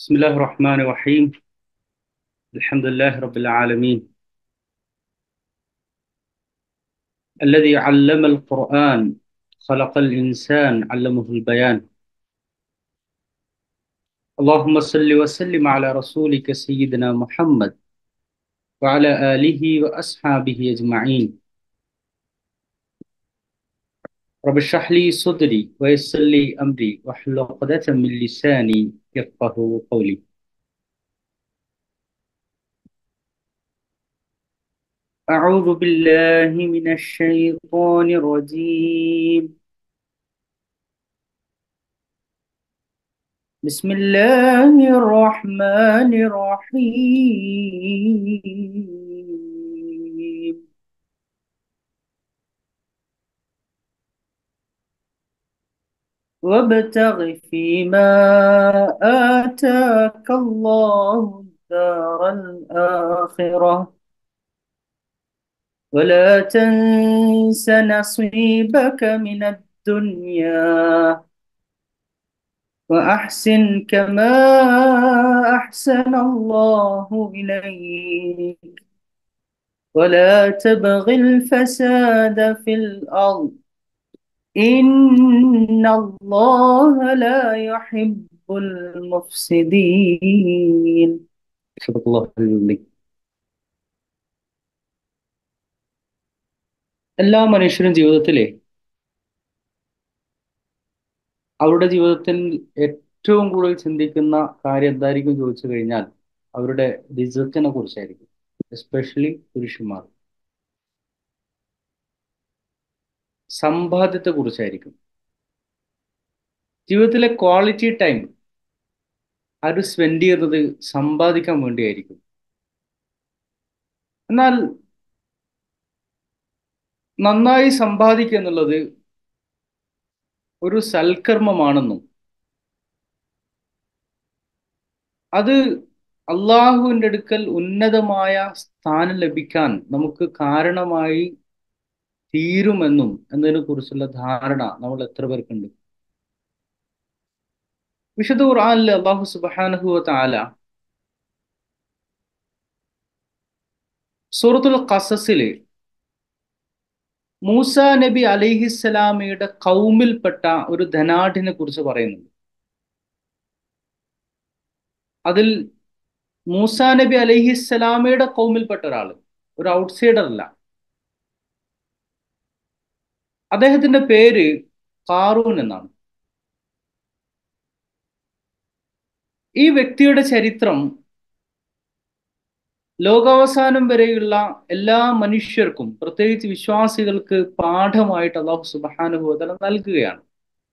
بسم الله الرحمن الرحيم الحمد لله رب العالمين الذي علم القرآن خلق الإنسان علمه البيان اللهم صل وسلم على رسولك سيدنا محمد وعلى آله وأصحابه أجمعين رب اشرح لي صدري ويسر لي أمري واحلل عقدة من لساني يفقه قولي أعوذ بالله من الشيطان الرجيم بسم الله الرحمن الرحيم وابتغ فيما آتاك الله الدار الآخرة ولا تنس نصيبك من الدنيا وأحسن كما أحسن الله إليك ولا تبغ الفساد في الأرض إن الله لا يحب المفسدين صدق الله العظيم എല്ലാ മനുഷ്യരും ജീവിതത്തിലെ അവരുടെ ജീവിതത്തിൽ ഏറ്റവും കൂടുതൽ ചിന്തിക്കുന്ന കാര്യം എന്തായിരിക്കും ചോദിച്ചു കഴിഞ്ഞാൽ അവരുടെ റിസൾട്ടിനെ കുറിച്ചായിരിക്കും എസ്പെഷ്യലി പുരുഷന്മാർ സമ്പാദ്യത്തെ കുറിച്ചായിരിക്കും ജീവിതത്തിലെ ക്വാളിറ്റി ടൈം അവർ സ്പെൻഡ് ചെയ്യുന്നത് സമ്പാദിക്കാൻ വേണ്ടിയായിരിക്കും എന്നാൽ നന്നായി സമ്പാദിക്കുക എന്നുള്ളത് ഒരു സൽക്കർമ്മമാണെന്നും അത് അള്ളാഹുവിൻ്റെ അടുക്കൽ ഉന്നതമായ സ്ഥാനം ലഭിക്കാൻ നമുക്ക് കാരണമായി തീരുമെന്നും എന്നതിനെ കുറിച്ചുള്ള ധാരണ നമ്മൾ എത്ര പേർക്കുണ്ട് വിശുദ്ധ ഖുർആനിൽ അള്ളാഹു സുബാനഹു താല സൂറത്തുൽ ഖസസില് മൂസ നബി അലിഹിസ്സലാമയുടെ കൗമിൽപ്പെട്ട ഒരു ധനാഢ്യനെ കുറിച്ച് പറയുന്നുണ്ട് അതിൽ മൂസ നബി അലിഹിസ്സലാമയുടെ കൗമിൽപ്പെട്ട ഒരാൾ ഒരു ഔട്ട്സൈഡർ അല്ല അദ്ദേഹത്തിന്റെ പേര് കാറൂൻ എന്നാണ് ഈ വ്യക്തിയുടെ ചരിത്രം ലോകാവസാനം വരെയുള്ള എല്ലാ മനുഷ്യർക്കും പ്രത്യേകിച്ച് വിശ്വാസികൾക്ക് പാഠമായിട്ട് അള്ളാഹു സുബാനുഭവതല നൽകുകയാണ്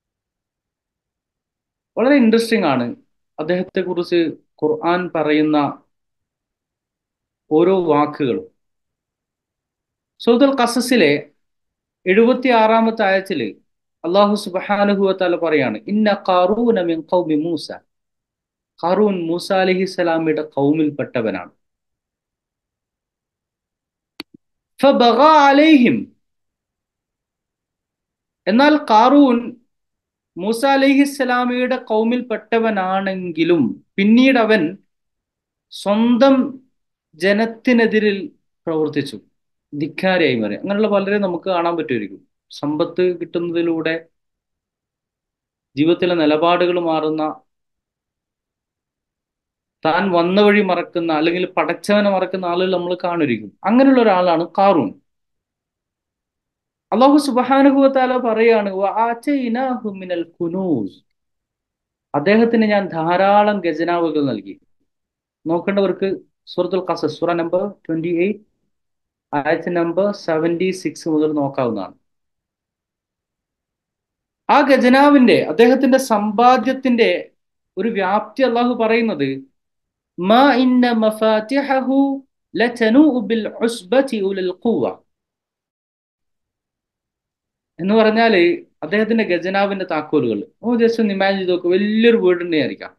വളരെ ഇൻട്രസ്റ്റിംഗ് ആണ് അദ്ദേഹത്തെ കുറിച്ച് ഖുർആൻ പറയുന്ന ഓരോ വാക്കുകളും സൗദൽ കസസിലെ എഴുപത്തി ആറാമത്തെ ആയത്തില് അള്ളാഹു സുബാനുഭവത്താല പറയാണ് ഇന്ന കാറൂന മിൻ ഖൗമി മൂസ ഖാറൂൻ മൂസ അലഹി സ്വലാമിയുടെ കൗമിൽപ്പെട്ടവനാണ് അലൈഹിം എന്നാൽ കാറൂൻ മൂസ അലഹിസ്സലാമിയുടെ കൗമിൽപ്പെട്ടവനാണെങ്കിലും പിന്നീട് അവൻ സ്വന്തം ജനത്തിനെതിരിൽ പ്രവർത്തിച്ചു ധിക്കാരിയായി മാറി അങ്ങനെയുള്ള പലരെ നമുക്ക് കാണാൻ പറ്റുമായിരിക്കും സമ്പത്ത് കിട്ടുന്നതിലൂടെ ജീവിതത്തിലെ നിലപാടുകൾ മാറുന്ന താൻ വന്ന വഴി മറക്കുന്ന അല്ലെങ്കിൽ പടച്ചവനെ മറക്കുന്ന ആളുകൾ നമ്മൾ കാണുമായിരിക്കും അങ്ങനെയുള്ള ഒരാളാണ് കാറൂൺ അള്ളാഹു സുബാനുഭവത്താല പറയാണ് അദ്ദേഹത്തിന് ഞാൻ ധാരാളം ഖജനാവുകൾ നൽകി നോക്കേണ്ടവർക്ക് സൂറത്തുൽ ഖസസ് സൂറ നമ്പർ ട്വന്റി എയ്റ്റ് ആയത്ത് നമ്പർ സെവൻറ്റി സിക്സ് മുതൽ നോക്കാവുന്നതാണ് ആ ഖജനാവിന്റെ അദ്ദേഹത്തിന്റെ സമ്പാദ്യത്തിന്റെ ഒരു വ്യാപ്തി അള്ളാഹു പറയുന്നത് ما إن مفاتحه لتنوء بالعصبة أولي القوة എന്ന് പറഞ്ഞാല് അദ്ദേഹത്തിന്റെ ഖജനാവിന്റെ താക്കോലുകൾ ഓ ജസ്റ്റ് ഒന്ന് ഇമാജിൻ ചെയ്ത് നോക്ക് വലിയൊരു വീടുണ്ട് ആയിരിക്കാം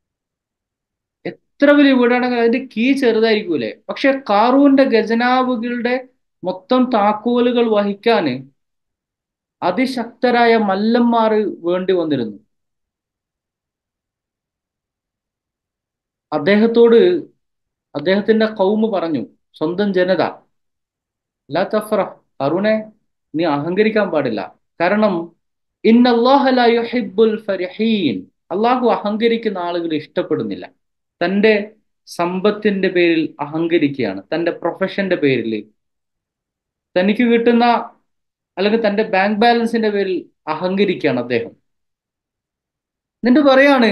എത്ര വലിയ വീടാണെങ്കിൽ അതിന്റെ കീ ചെറുതായിരിക്കൂലേ പക്ഷെ കാറൂന്റെ ഖജനാവുകളുടെ മൊത്തം താക്കോലുകൾ വഹിക്കാന് അതിശക്തരായ മല്ലന്മാർ വേണ്ടി വന്നിരുന്നു അദ്ദേഹത്തോട് അദ്ദേഹത്തിന്റെ കൗമ് പറഞ്ഞു സ്വന്തം ജനത ലാ തഫ്ര കറുണെ നീ അഹങ്കരിക്കാൻ പാടില്ല കാരണം ഇന്നല്ലാഹുൽ ഫരിഹീൻ അള്ളാഹു അഹങ്കരിക്കുന്ന ആളുകളെ ഇഷ്ടപ്പെടുന്നില്ല തൻ്റെ സമ്പത്തിന്റെ പേരിൽ അഹങ്കരിക്കുകയാണ് തൻ്റെ പ്രൊഫഷന്റെ പേരിൽ തനിക്ക് കിട്ടുന്ന അല്ലെങ്കിൽ തൻ്റെ ബാങ്ക് ബാലൻസിന്റെ പേരിൽ അഹങ്കരിക്കുകയാണ് അദ്ദേഹം എന്നിട്ട് പറയാണ്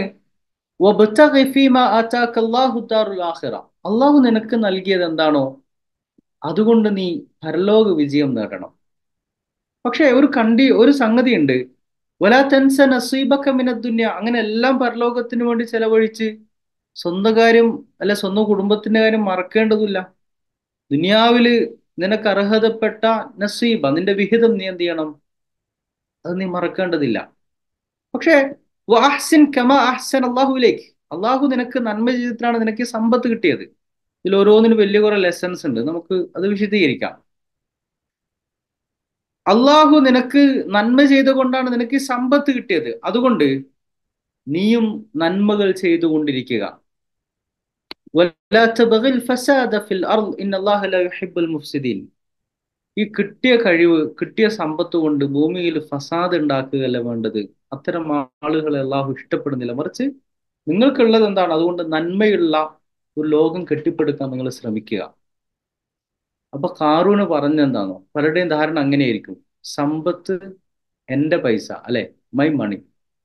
അള്ളാഹു നിനക്ക് നൽകിയത് എന്താണോ അതുകൊണ്ട് നീ പരലോക വിജയം നേടണം പക്ഷെ ഒരു കണ്ടി ഒരു സംഗതി ഉണ്ട് വലാ തെൻസ നസീബക്ക മിനദ്ദുന്യ അങ്ങനെ എല്ലാം പരലോകത്തിന് വേണ്ടി ചെലവഴിച്ച് സ്വന്തം കാര്യം അല്ലെ സ്വന്തം കുടുംബത്തിന്റെ കാര്യം മറക്കേണ്ടതില്ല ദുനിയാവില് നിനക്ക് അർഹതപ്പെട്ട നസീബ നിന്റെ വിഹിതം നീ എന്ത് ചെയ്യണം അത് നീ മറക്കേണ്ടതില്ല പക്ഷേ അഹ്സിൻ കമ അഹ്സൻ അള്ളാഹുലേക്ക് അള്ളാഹു നിനക്ക് നന്മ ചെയ്തിട്ടാണ് നിനക്ക് സമ്പത്ത് കിട്ടിയത് ഇതിൽ ഓരോന്നിനും വലിയ കുറെ ലെസൺസ് ഉണ്ട് നമുക്ക് അത് വിശദീകരിക്കാം അള്ളാഹു നിനക്ക് നന്മ ചെയ്തുകൊണ്ടാണ് നിനക്ക് ഈ സമ്പത്ത് കിട്ടിയത് അതുകൊണ്ട് നീയും നന്മകൾ ചെയ്തുകൊണ്ടിരിക്കുക ഈ കിട്ടിയ കഴിവ് കിട്ടിയ സമ്പത്ത് കൊണ്ട് ഭൂമിയിൽ ഫസാദ് ഉണ്ടാക്കുകയല്ല വേണ്ടത് അത്തരം ആളുകളെ അള്ളാഹു ഇഷ്ടപ്പെടുന്നില്ല മറിച്ച് നിങ്ങൾക്കുള്ളത് എന്താണ് അതുകൊണ്ട് നന്മയുള്ള ഒരു ലോകം കെട്ടിപ്പടുക്കാൻ നിങ്ങൾ ശ്രമിക്കുക അപ്പൊ കാറൂന് പറഞ്ഞെന്താണോ പലരുടെയും ധാരണ അങ്ങനെയായിരിക്കും സമ്പത്ത് എൻ്റെ പൈസ അല്ലെ മൈ മണി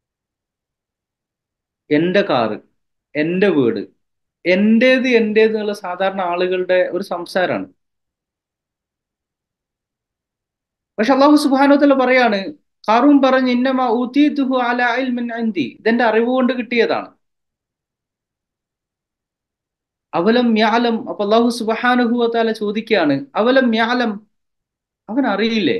എൻ്റെ കാറ് എൻ്റെ വീട് എൻ്റേത് എൻ്റേത് എന്നുള്ള സാധാരണ ആളുകളുടെ ഒരു സംസാരമാണ് പക്ഷെ അള്ളാഹു സുബാനുത്തല പറയാണ് കാറൂൻ പറഞ്ഞ് ഇന്നമ ഊതീതുഹു അല ഇൽമിൻ അൻദി ഇതെന്റെ അറിവ് കൊണ്ട് കിട്ടിയതാണ് അവലം യാലം അപ്പൊ അള്ളാഹു സുബഹാനുഹുവത്താല ചോദിക്കുകയാണ് അവലം യാലം അവൻ അറിയില്ലേ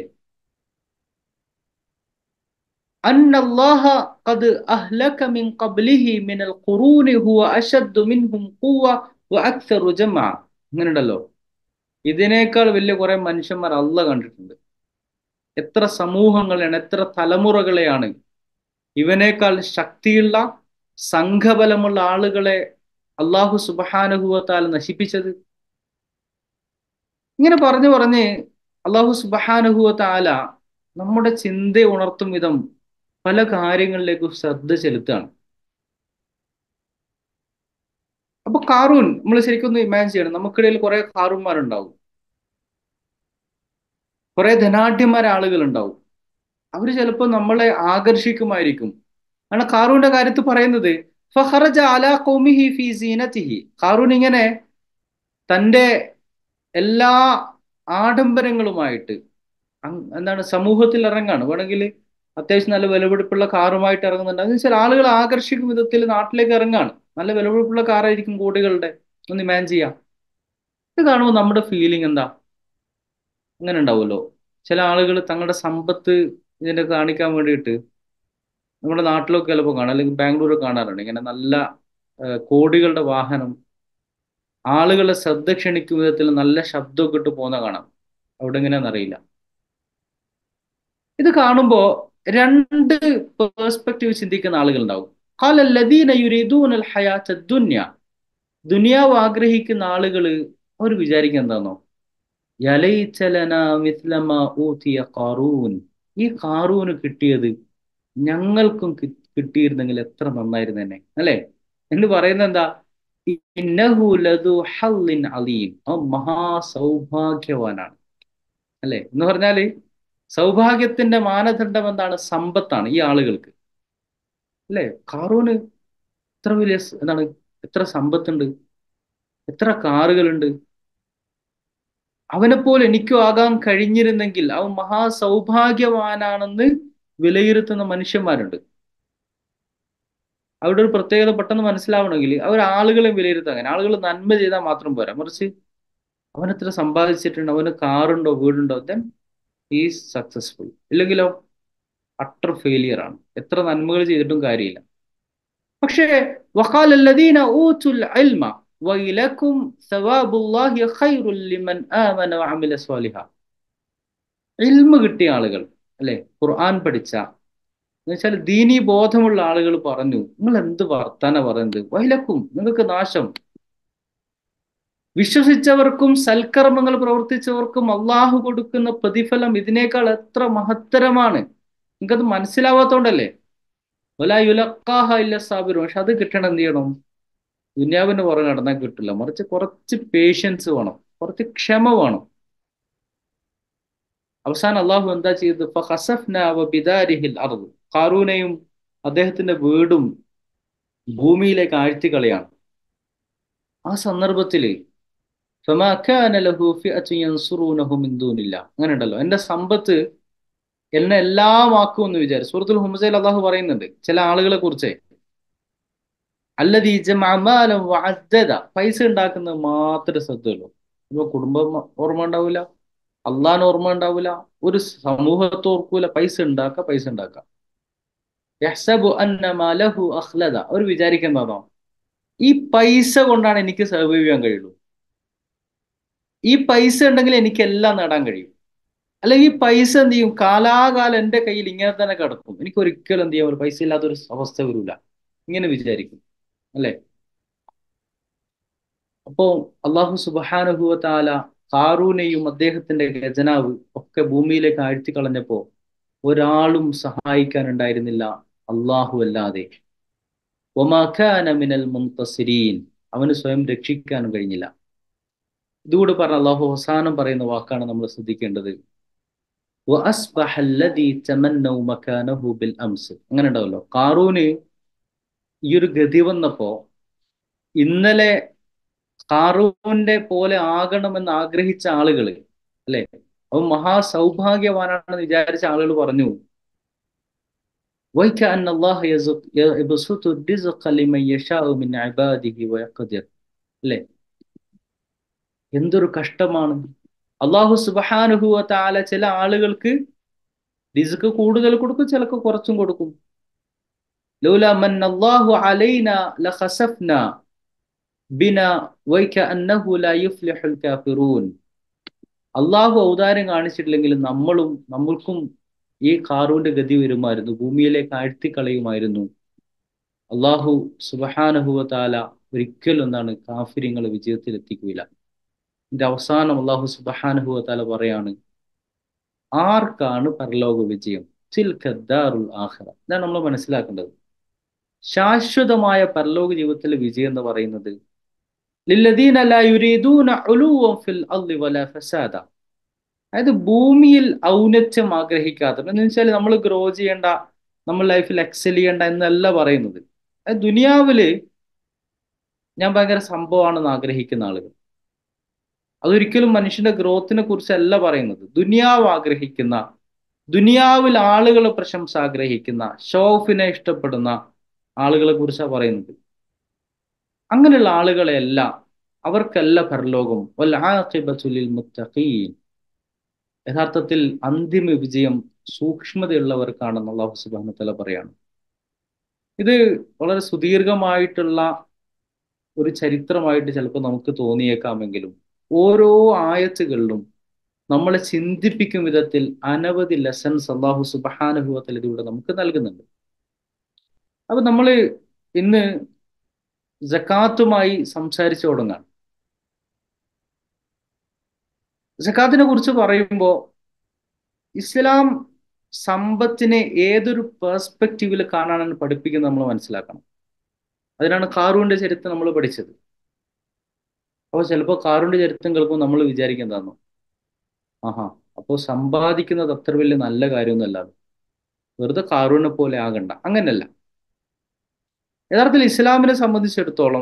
أن الله قد أهلك من قبله من القرون هو أشد منهم قوة وأكثر جمعا അങ്ങനെയുണ്ടല്ലോ ഇതിനേക്കാൾ വലിയ കുറെ മനുഷ്യന്മാർ അല്ല കണ്ടിട്ടുണ്ട് എത്ര സമൂഹങ്ങളെയാണ് എത്ര തലമുറകളെയാണ് ഇവനേക്കാൾ ശക്തിയുള്ള സംഘബലമുള്ള ആളുകളെ അള്ളാഹു സുബഹാനുഭവത്താൽ നശിപ്പിച്ചത് ഇങ്ങനെ പറഞ്ഞു പറഞ്ഞ് അള്ളാഹു സുബഹാനുഭവത്താല നമ്മുടെ ചിന്ത ഉണർത്തും വിധം പല കാര്യങ്ങളിലേക്കും ശ്രദ്ധ ചെലുത്തുകയാണ് അപ്പൊ കാറൂൻ നമ്മൾ ശരിക്കും ഒന്ന് ഇമാജിൻ ചെയ്യണം നമുക്കിടയിൽ കുറെ കാറൂന്മാരുണ്ടാവും കുറെ ധനാഢ്യന്മാരെ ആളുകൾ ഉണ്ടാവും അവർ ചിലപ്പോൾ നമ്മളെ ആകർഷിക്കുമായിരിക്കും കാരണം കാറൂന്റെ കാര്യത്തിൽ പറയുന്നത് ഫഹറജ അല കൗമിഹി ഫി സീനത്തിഹി കാറൂൻ ഇങ്ങനെ തൻ്റെ എല്ലാ ആഡംബരങ്ങളുമായിട്ട് എന്താണ് സമൂഹത്തിൽ ഇറങ്ങാണ് വേണമെങ്കിൽ അത്യാവശ്യം നല്ല വിലപിടിപ്പുള്ള കാറുമായിട്ട് ഇറങ്ങുന്നുണ്ട് എന്ന് വെച്ചാൽ ആളുകൾ ആകർഷിക്കും വിധത്തിൽ നാട്ടിലേക്ക് ഇറങ്ങാണ് നല്ല വിലപിടിപ്പുള്ള കാറായിരിക്കും കോടികളുടെ ഒന്ന് ഇമാൻ ചെയ്യാം ഇത് കാണുമ്പോൾ നമ്മുടെ ഫീലിംഗ് എന്താ അങ്ങനെ ഉണ്ടാവുമല്ലോ ചില ആളുകൾ തങ്ങളുടെ സമ്പത്ത് ഇതിനെ കാണിക്കാൻ വേണ്ടിയിട്ട് നമ്മുടെ നാട്ടിലൊക്കെ ചിലപ്പോൾ കാണാം അല്ലെങ്കിൽ ബാംഗ്ലൂർ കാണാറുണ്ട് ഇങ്ങനെ നല്ല കോടികളുടെ വാഹനം ആളുകളെ ശ്രദ്ധ ക്ഷണിക്കും വിധത്തിൽ നല്ല ശബ്ദമൊക്കെ ഇട്ട് പോകുന്ന കാണാം അവിടെ എങ്ങനെയാണെന്നറിയില്ല ഇത് കാണുമ്പോൾ രണ്ട് പേഴ്സ്പെക്റ്റീവ് ചിന്തിക്കുന്ന ആളുകൾ ഉണ്ടാവും ദുനിയാവ് ആഗ്രഹിക്കുന്ന ആളുകൾ അവർ വിചാരിക്കുക എന്താണോ ഈ കാറൂന് കിട്ടിയത് ഞങ്ങൾക്കും കിട്ടിയിരുന്നെങ്കിൽ എത്ര നന്നായിരുന്നു തന്നെ അല്ലെ എന്ന് പറയുന്നത് എന്താ അലീം മഹാസൗഭാഗ്യവാനാണ് അല്ലെ എന്ന് പറഞ്ഞാല് സൗഭാഗ്യത്തിന്റെ മാനദണ്ഡം എന്താണ് സമ്പത്താണ് ഈ ആളുകൾക്ക് അല്ലെ കാറൂന് എത്ര വലിയ എന്താണ് എത്ര സമ്പത്തുണ്ട് എത്ര കാറുകളുണ്ട് അവനെപ്പോലെ എനിക്കും ആകാൻ കഴിഞ്ഞിരുന്നെങ്കിൽ അവൻ മഹാസൗഭാഗ്യവാനാണെന്ന് വിലയിരുത്തുന്ന മനുഷ്യന്മാരുണ്ട് അവിടെ ഒരു പ്രത്യേകത പെട്ടെന്ന് മനസ്സിലാവണമെങ്കിൽ അവർ ആളുകളെ വിലയിരുത്താൻ അങ്ങനെ ആളുകൾ നന്മ ചെയ്താൽ മാത്രം പോരാ മറിച്ച് അവൻ എത്ര സമ്പാദിച്ചിട്ടുണ്ട് അവന് കാറുണ്ടോ വീടുണ്ടോ ദെൻ ഈസ് സക്സസ്ഫുൾ ഇല്ലെങ്കിലോ അട്ടർ ഫെയിലിയർ ആണ് എത്ര നന്മകൾ ചെയ്തിട്ടും കാര്യമില്ല പക്ഷേ വഖാൽ അല്ലദീന ഊതുൽ ഇൽമ വൈലക്കും സവാബുല്ലാഹി ഖൈറുൽ ലിമൻ ആമന വഅമില സ്വാലിഹ ഇൽമ കിട്ടിയ ആളുകൾ അല്ലെ ഖുർആൻ പഠിച്ച എന്നുവെച്ചാൽ ദീനീ ബോധമുള്ള ആളുകൾ പറഞ്ഞു നിങ്ങൾ എന്ത് വർത്താന പറയുന്നത് വൈലക്കും നിങ്ങൾക്ക് നാശം വിശ്വസിച്ചവർക്കും സൽക്കർമ്മങ്ങൾ പ്രവർത്തിച്ചവർക്കും അള്ളാഹു കൊടുക്കുന്ന പ്രതിഫലം ഇതിനേക്കാൾ എത്ര മഹത്തരമാണ് നിങ്ങൾക്കത് മനസ്സിലാവാത്തോണ്ടല്ലേ യുലക്കാഹ ഇല്ല സാബിറും പക്ഷെ അത് കിട്ടണം എന്ത് ചെയ്യണം ദുന്യാവിന് പുറകെ നടന്നാൽ കിട്ടില്ല മറിച്ച് കുറച്ച് പേഷ്യൻസ് വേണം കുറച്ച് ക്ഷമ വേണം അവസാനം അള്ളാഹു എന്താ ചെയ്തത് ഖാറൂനെയും അദ്ദേഹത്തിന്റെ വീടും ഭൂമിയിലേക്ക് ആഴ്ത്തി കളയാണ് ആ സന്ദർഭത്തില് അങ്ങനെ ഉണ്ടല്ലോ എന്റെ സമ്പത്ത് എന്നെ എല്ലാം ആക്കുമെന്ന് വിചാരിച്ചു സൂറത്തുൽ ഹുമസയിൽ അള്ളാഹു പറയുന്നുണ്ട് ചില ആളുകളെ കുറിച്ച് അല്ലതീ പൈസ ഉണ്ടാക്കുന്നത് മാത്രമേ ശ്രദ്ധയുള്ളൂ ഇപ്പൊ കുടുംബം ഓർമ്മ ഉണ്ടാവില്ല അള്ളാൻ ഓർമ്മ ഉണ്ടാവില്ല ഒരു സമൂഹത്തെ ഓർക്കൂല പൈസ ഉണ്ടാക്കുക പൈസ ഉണ്ടാക്കുക യഹ്സബു അന്ന മലഹു അഖ്ലദ അവർ വിചാരിക്കുന്നതോ ഈ പൈസ കൊണ്ടാണ് എനിക്ക് സർവൈവ് ചെയ്യാൻ കഴിയുള്ളൂ ഈ പൈസ ഉണ്ടെങ്കിൽ എനിക്ക് എല്ലാം നേടാൻ കഴിയും അല്ലെങ്കിൽ ഈ പൈസ എന്ത് ചെയ്യും കാലാകാലം എൻ്റെ കയ്യിൽ ഇങ്ങനെ തന്നെ കിടക്കും എനിക്ക് ഒരിക്കലും എന്ത് ചെയ്യാൻ ഒരു പൈസ ഇല്ലാത്തൊരു അവസ്ഥ വരില്ല ഇങ്ങനെ വിചാരിക്കും അല്ലേ അപ്പോ അള്ളാഹു സുബാനുഭവ താല ഹാറൂനെയും അദ്ദേഹത്തിന്റെ ഖജനാവ് ഒക്കെ ഭൂമിയിലേക്ക് ആഴ്ത്തി കളഞ്ഞപ്പോ ഒരാളും സഹായിക്കാനുണ്ടായിരുന്നില്ല അള്ളാഹു അല്ലാതെ മിനൽ മുന്തസിരീൻ അവന് സ്വയം രക്ഷിക്കാനും കഴിഞ്ഞില്ല ഇതുകൂടി പറഞ്ഞ അള്ളാഹു അവസാനം പറയുന്ന വാക്കാണ് നമ്മൾ ശ്രദ്ധിക്കേണ്ടത് അങ്ങനെ ഉണ്ടാവല്ലോ കാറൂന് ഈ ഒരു ഗതി വന്നപ്പോ ഇന്നലെ കാറൂന്റെ പോലെ ആകണമെന്ന് ആഗ്രഹിച്ച ആളുകള് അല്ലെ അവൻ മഹാസൗഭാഗ്യവാനാണെന്ന് വിചാരിച്ച ആളുകൾ പറഞ്ഞു അല്ലെ എന്തൊരു കഷ്ടമാണ് അള്ളാഹു സുബാനുഹുവ താല ചില ആളുകൾക്ക് റിസ്ക് കൂടുതൽ കൊടുക്കും ചിലക്ക് കുറച്ചും കൊടുക്കും ലൗല മൻ അല്ലാഹു അലൈന ലഖസഫ്ന ബിന വൈക അന്നഹു ലാ യുഫ്ലിഹുൽ കാഫിറൂൻ അള്ളാഹു ഔദാര്യം കാണിച്ചിട്ടില്ലെങ്കിൽ നമ്മളും നമ്മൾക്കും ഈ കാറൂന്റെ ഗതി വരുമായിരുന്നു ഭൂമിയിലേക്ക് ആഴ്ത്തിക്കളയുമായിരുന്നു അള്ളാഹു സുബഹാനഹുവ താല ഒരിക്കലും എന്താണ് കാഫിര്യങ്ങളെ വിജയത്തിൽ എത്തിക്കുകയില്ല ഇതിന്റെ അവസാനം അള്ളാഹു സുബഹാനഹുവ താല പറയാണ് ആർക്കാണ് പരലോക വിജയം ചിൽഖദ്ദാറുൽ ആഖിറ ഇതാണ് നമ്മൾ മനസ്സിലാക്കേണ്ടത് ശാശ്വതമായ പരലോക ജീവിതത്തിലെ വിജയം എന്ന് പറയുന്നത് ലില്ലദീന ലാ യുരീദൂന ഉലൂവൻ ഫിൽ അർളി വലാ ഫസാദ അതായത് ഭൂമിയിൽ ഔന്നത്യം ആഗ്രഹിക്കാത്ത എന്ന് വെച്ചാൽ നമ്മൾ ഗ്രോ ചെയ്യേണ്ട നമ്മൾ ലൈഫിൽ എക്സൽ ചെയ്യേണ്ട എന്നല്ല പറയുന്നത് അതായത് ദുനിയാവില് ഞാൻ ഭയങ്കര സംഭവമാണെന്ന് ആഗ്രഹിക്കുന്ന ആളുകൾ അതൊരിക്കലും മനുഷ്യന്റെ ഗ്രോത്തിനെ കുറിച്ചല്ല പറയുന്നത് ദുനിയാവ് ആഗ്രഹിക്കുന്ന ദുനിയാവിൽ ആളുകളെ പ്രശംസ ആഗ്രഹിക്കുന്ന ഷോഫിനെ ഇഷ്ടപ്പെടുന്ന ആളുകളെ കുറിച്ചാണ് പറയുന്നത് അങ്ങനെയുള്ള ആളുകളെയല്ല അവർക്കല്ല പരലോകം വല്ലാഖിബത്തുലിൽ മുത്തഖീൻ യഥാർത്ഥത്തിൽ അന്തിമ വിജയം സൂക്ഷ്മതയുള്ളവർക്കാണെന്ന് അള്ളാഹു സുബാന തല പറയാണ് ഇത് വളരെ സുദീർഘമായിട്ടുള്ള ഒരു ചരിത്രമായിട്ട് ചിലപ്പോൾ നമുക്ക് തോന്നിയേക്കാമെങ്കിലും ഓരോ ആയത്തുകളിലും നമ്മളെ ചിന്തിപ്പിക്കും വിധത്തിൽ അനവധി ലെസൺസ് അള്ളാഹു സുബാനുഭവത്തിൽ ഇതിലൂടെ നമുക്ക് നൽകുന്നുണ്ട് അപ്പൊ നമ്മൾ ഇന്ന് ജക്കാത്തുമായി സംസാരിച്ചു തുടങ്ങാം ജക്കാത്തിനെ കുറിച്ച് പറയുമ്പോൾ ഇസ്ലാം സമ്പത്തിനെ ഏതൊരു പേഴ്സ്പെക്റ്റീവിൽ കാണാനാണ് പഠിപ്പിക്കുന്നത് നമ്മൾ മനസ്സിലാക്കണം അതിനാണ് കാറൂന്റെ ചരിത്രം നമ്മൾ പഠിച്ചത് അപ്പോൾ ചിലപ്പോൾ കാറൂന്റെ ചരിത്രം കേൾക്കുമ്പോൾ നമ്മൾ വിചാരിക്കുന്നതാണോ ആഹാ അപ്പോൾ സമ്പാദിക്കുന്നത് അത്ര വലിയ നല്ല കാര്യമൊന്നുമല്ല വെറുതെ കാറൂനെ പോലെ ആകണ്ട അങ്ങനല്ല യഥാർത്ഥത്തിൽ ഇസ്ലാമിനെ സംബന്ധിച്ചിടത്തോളം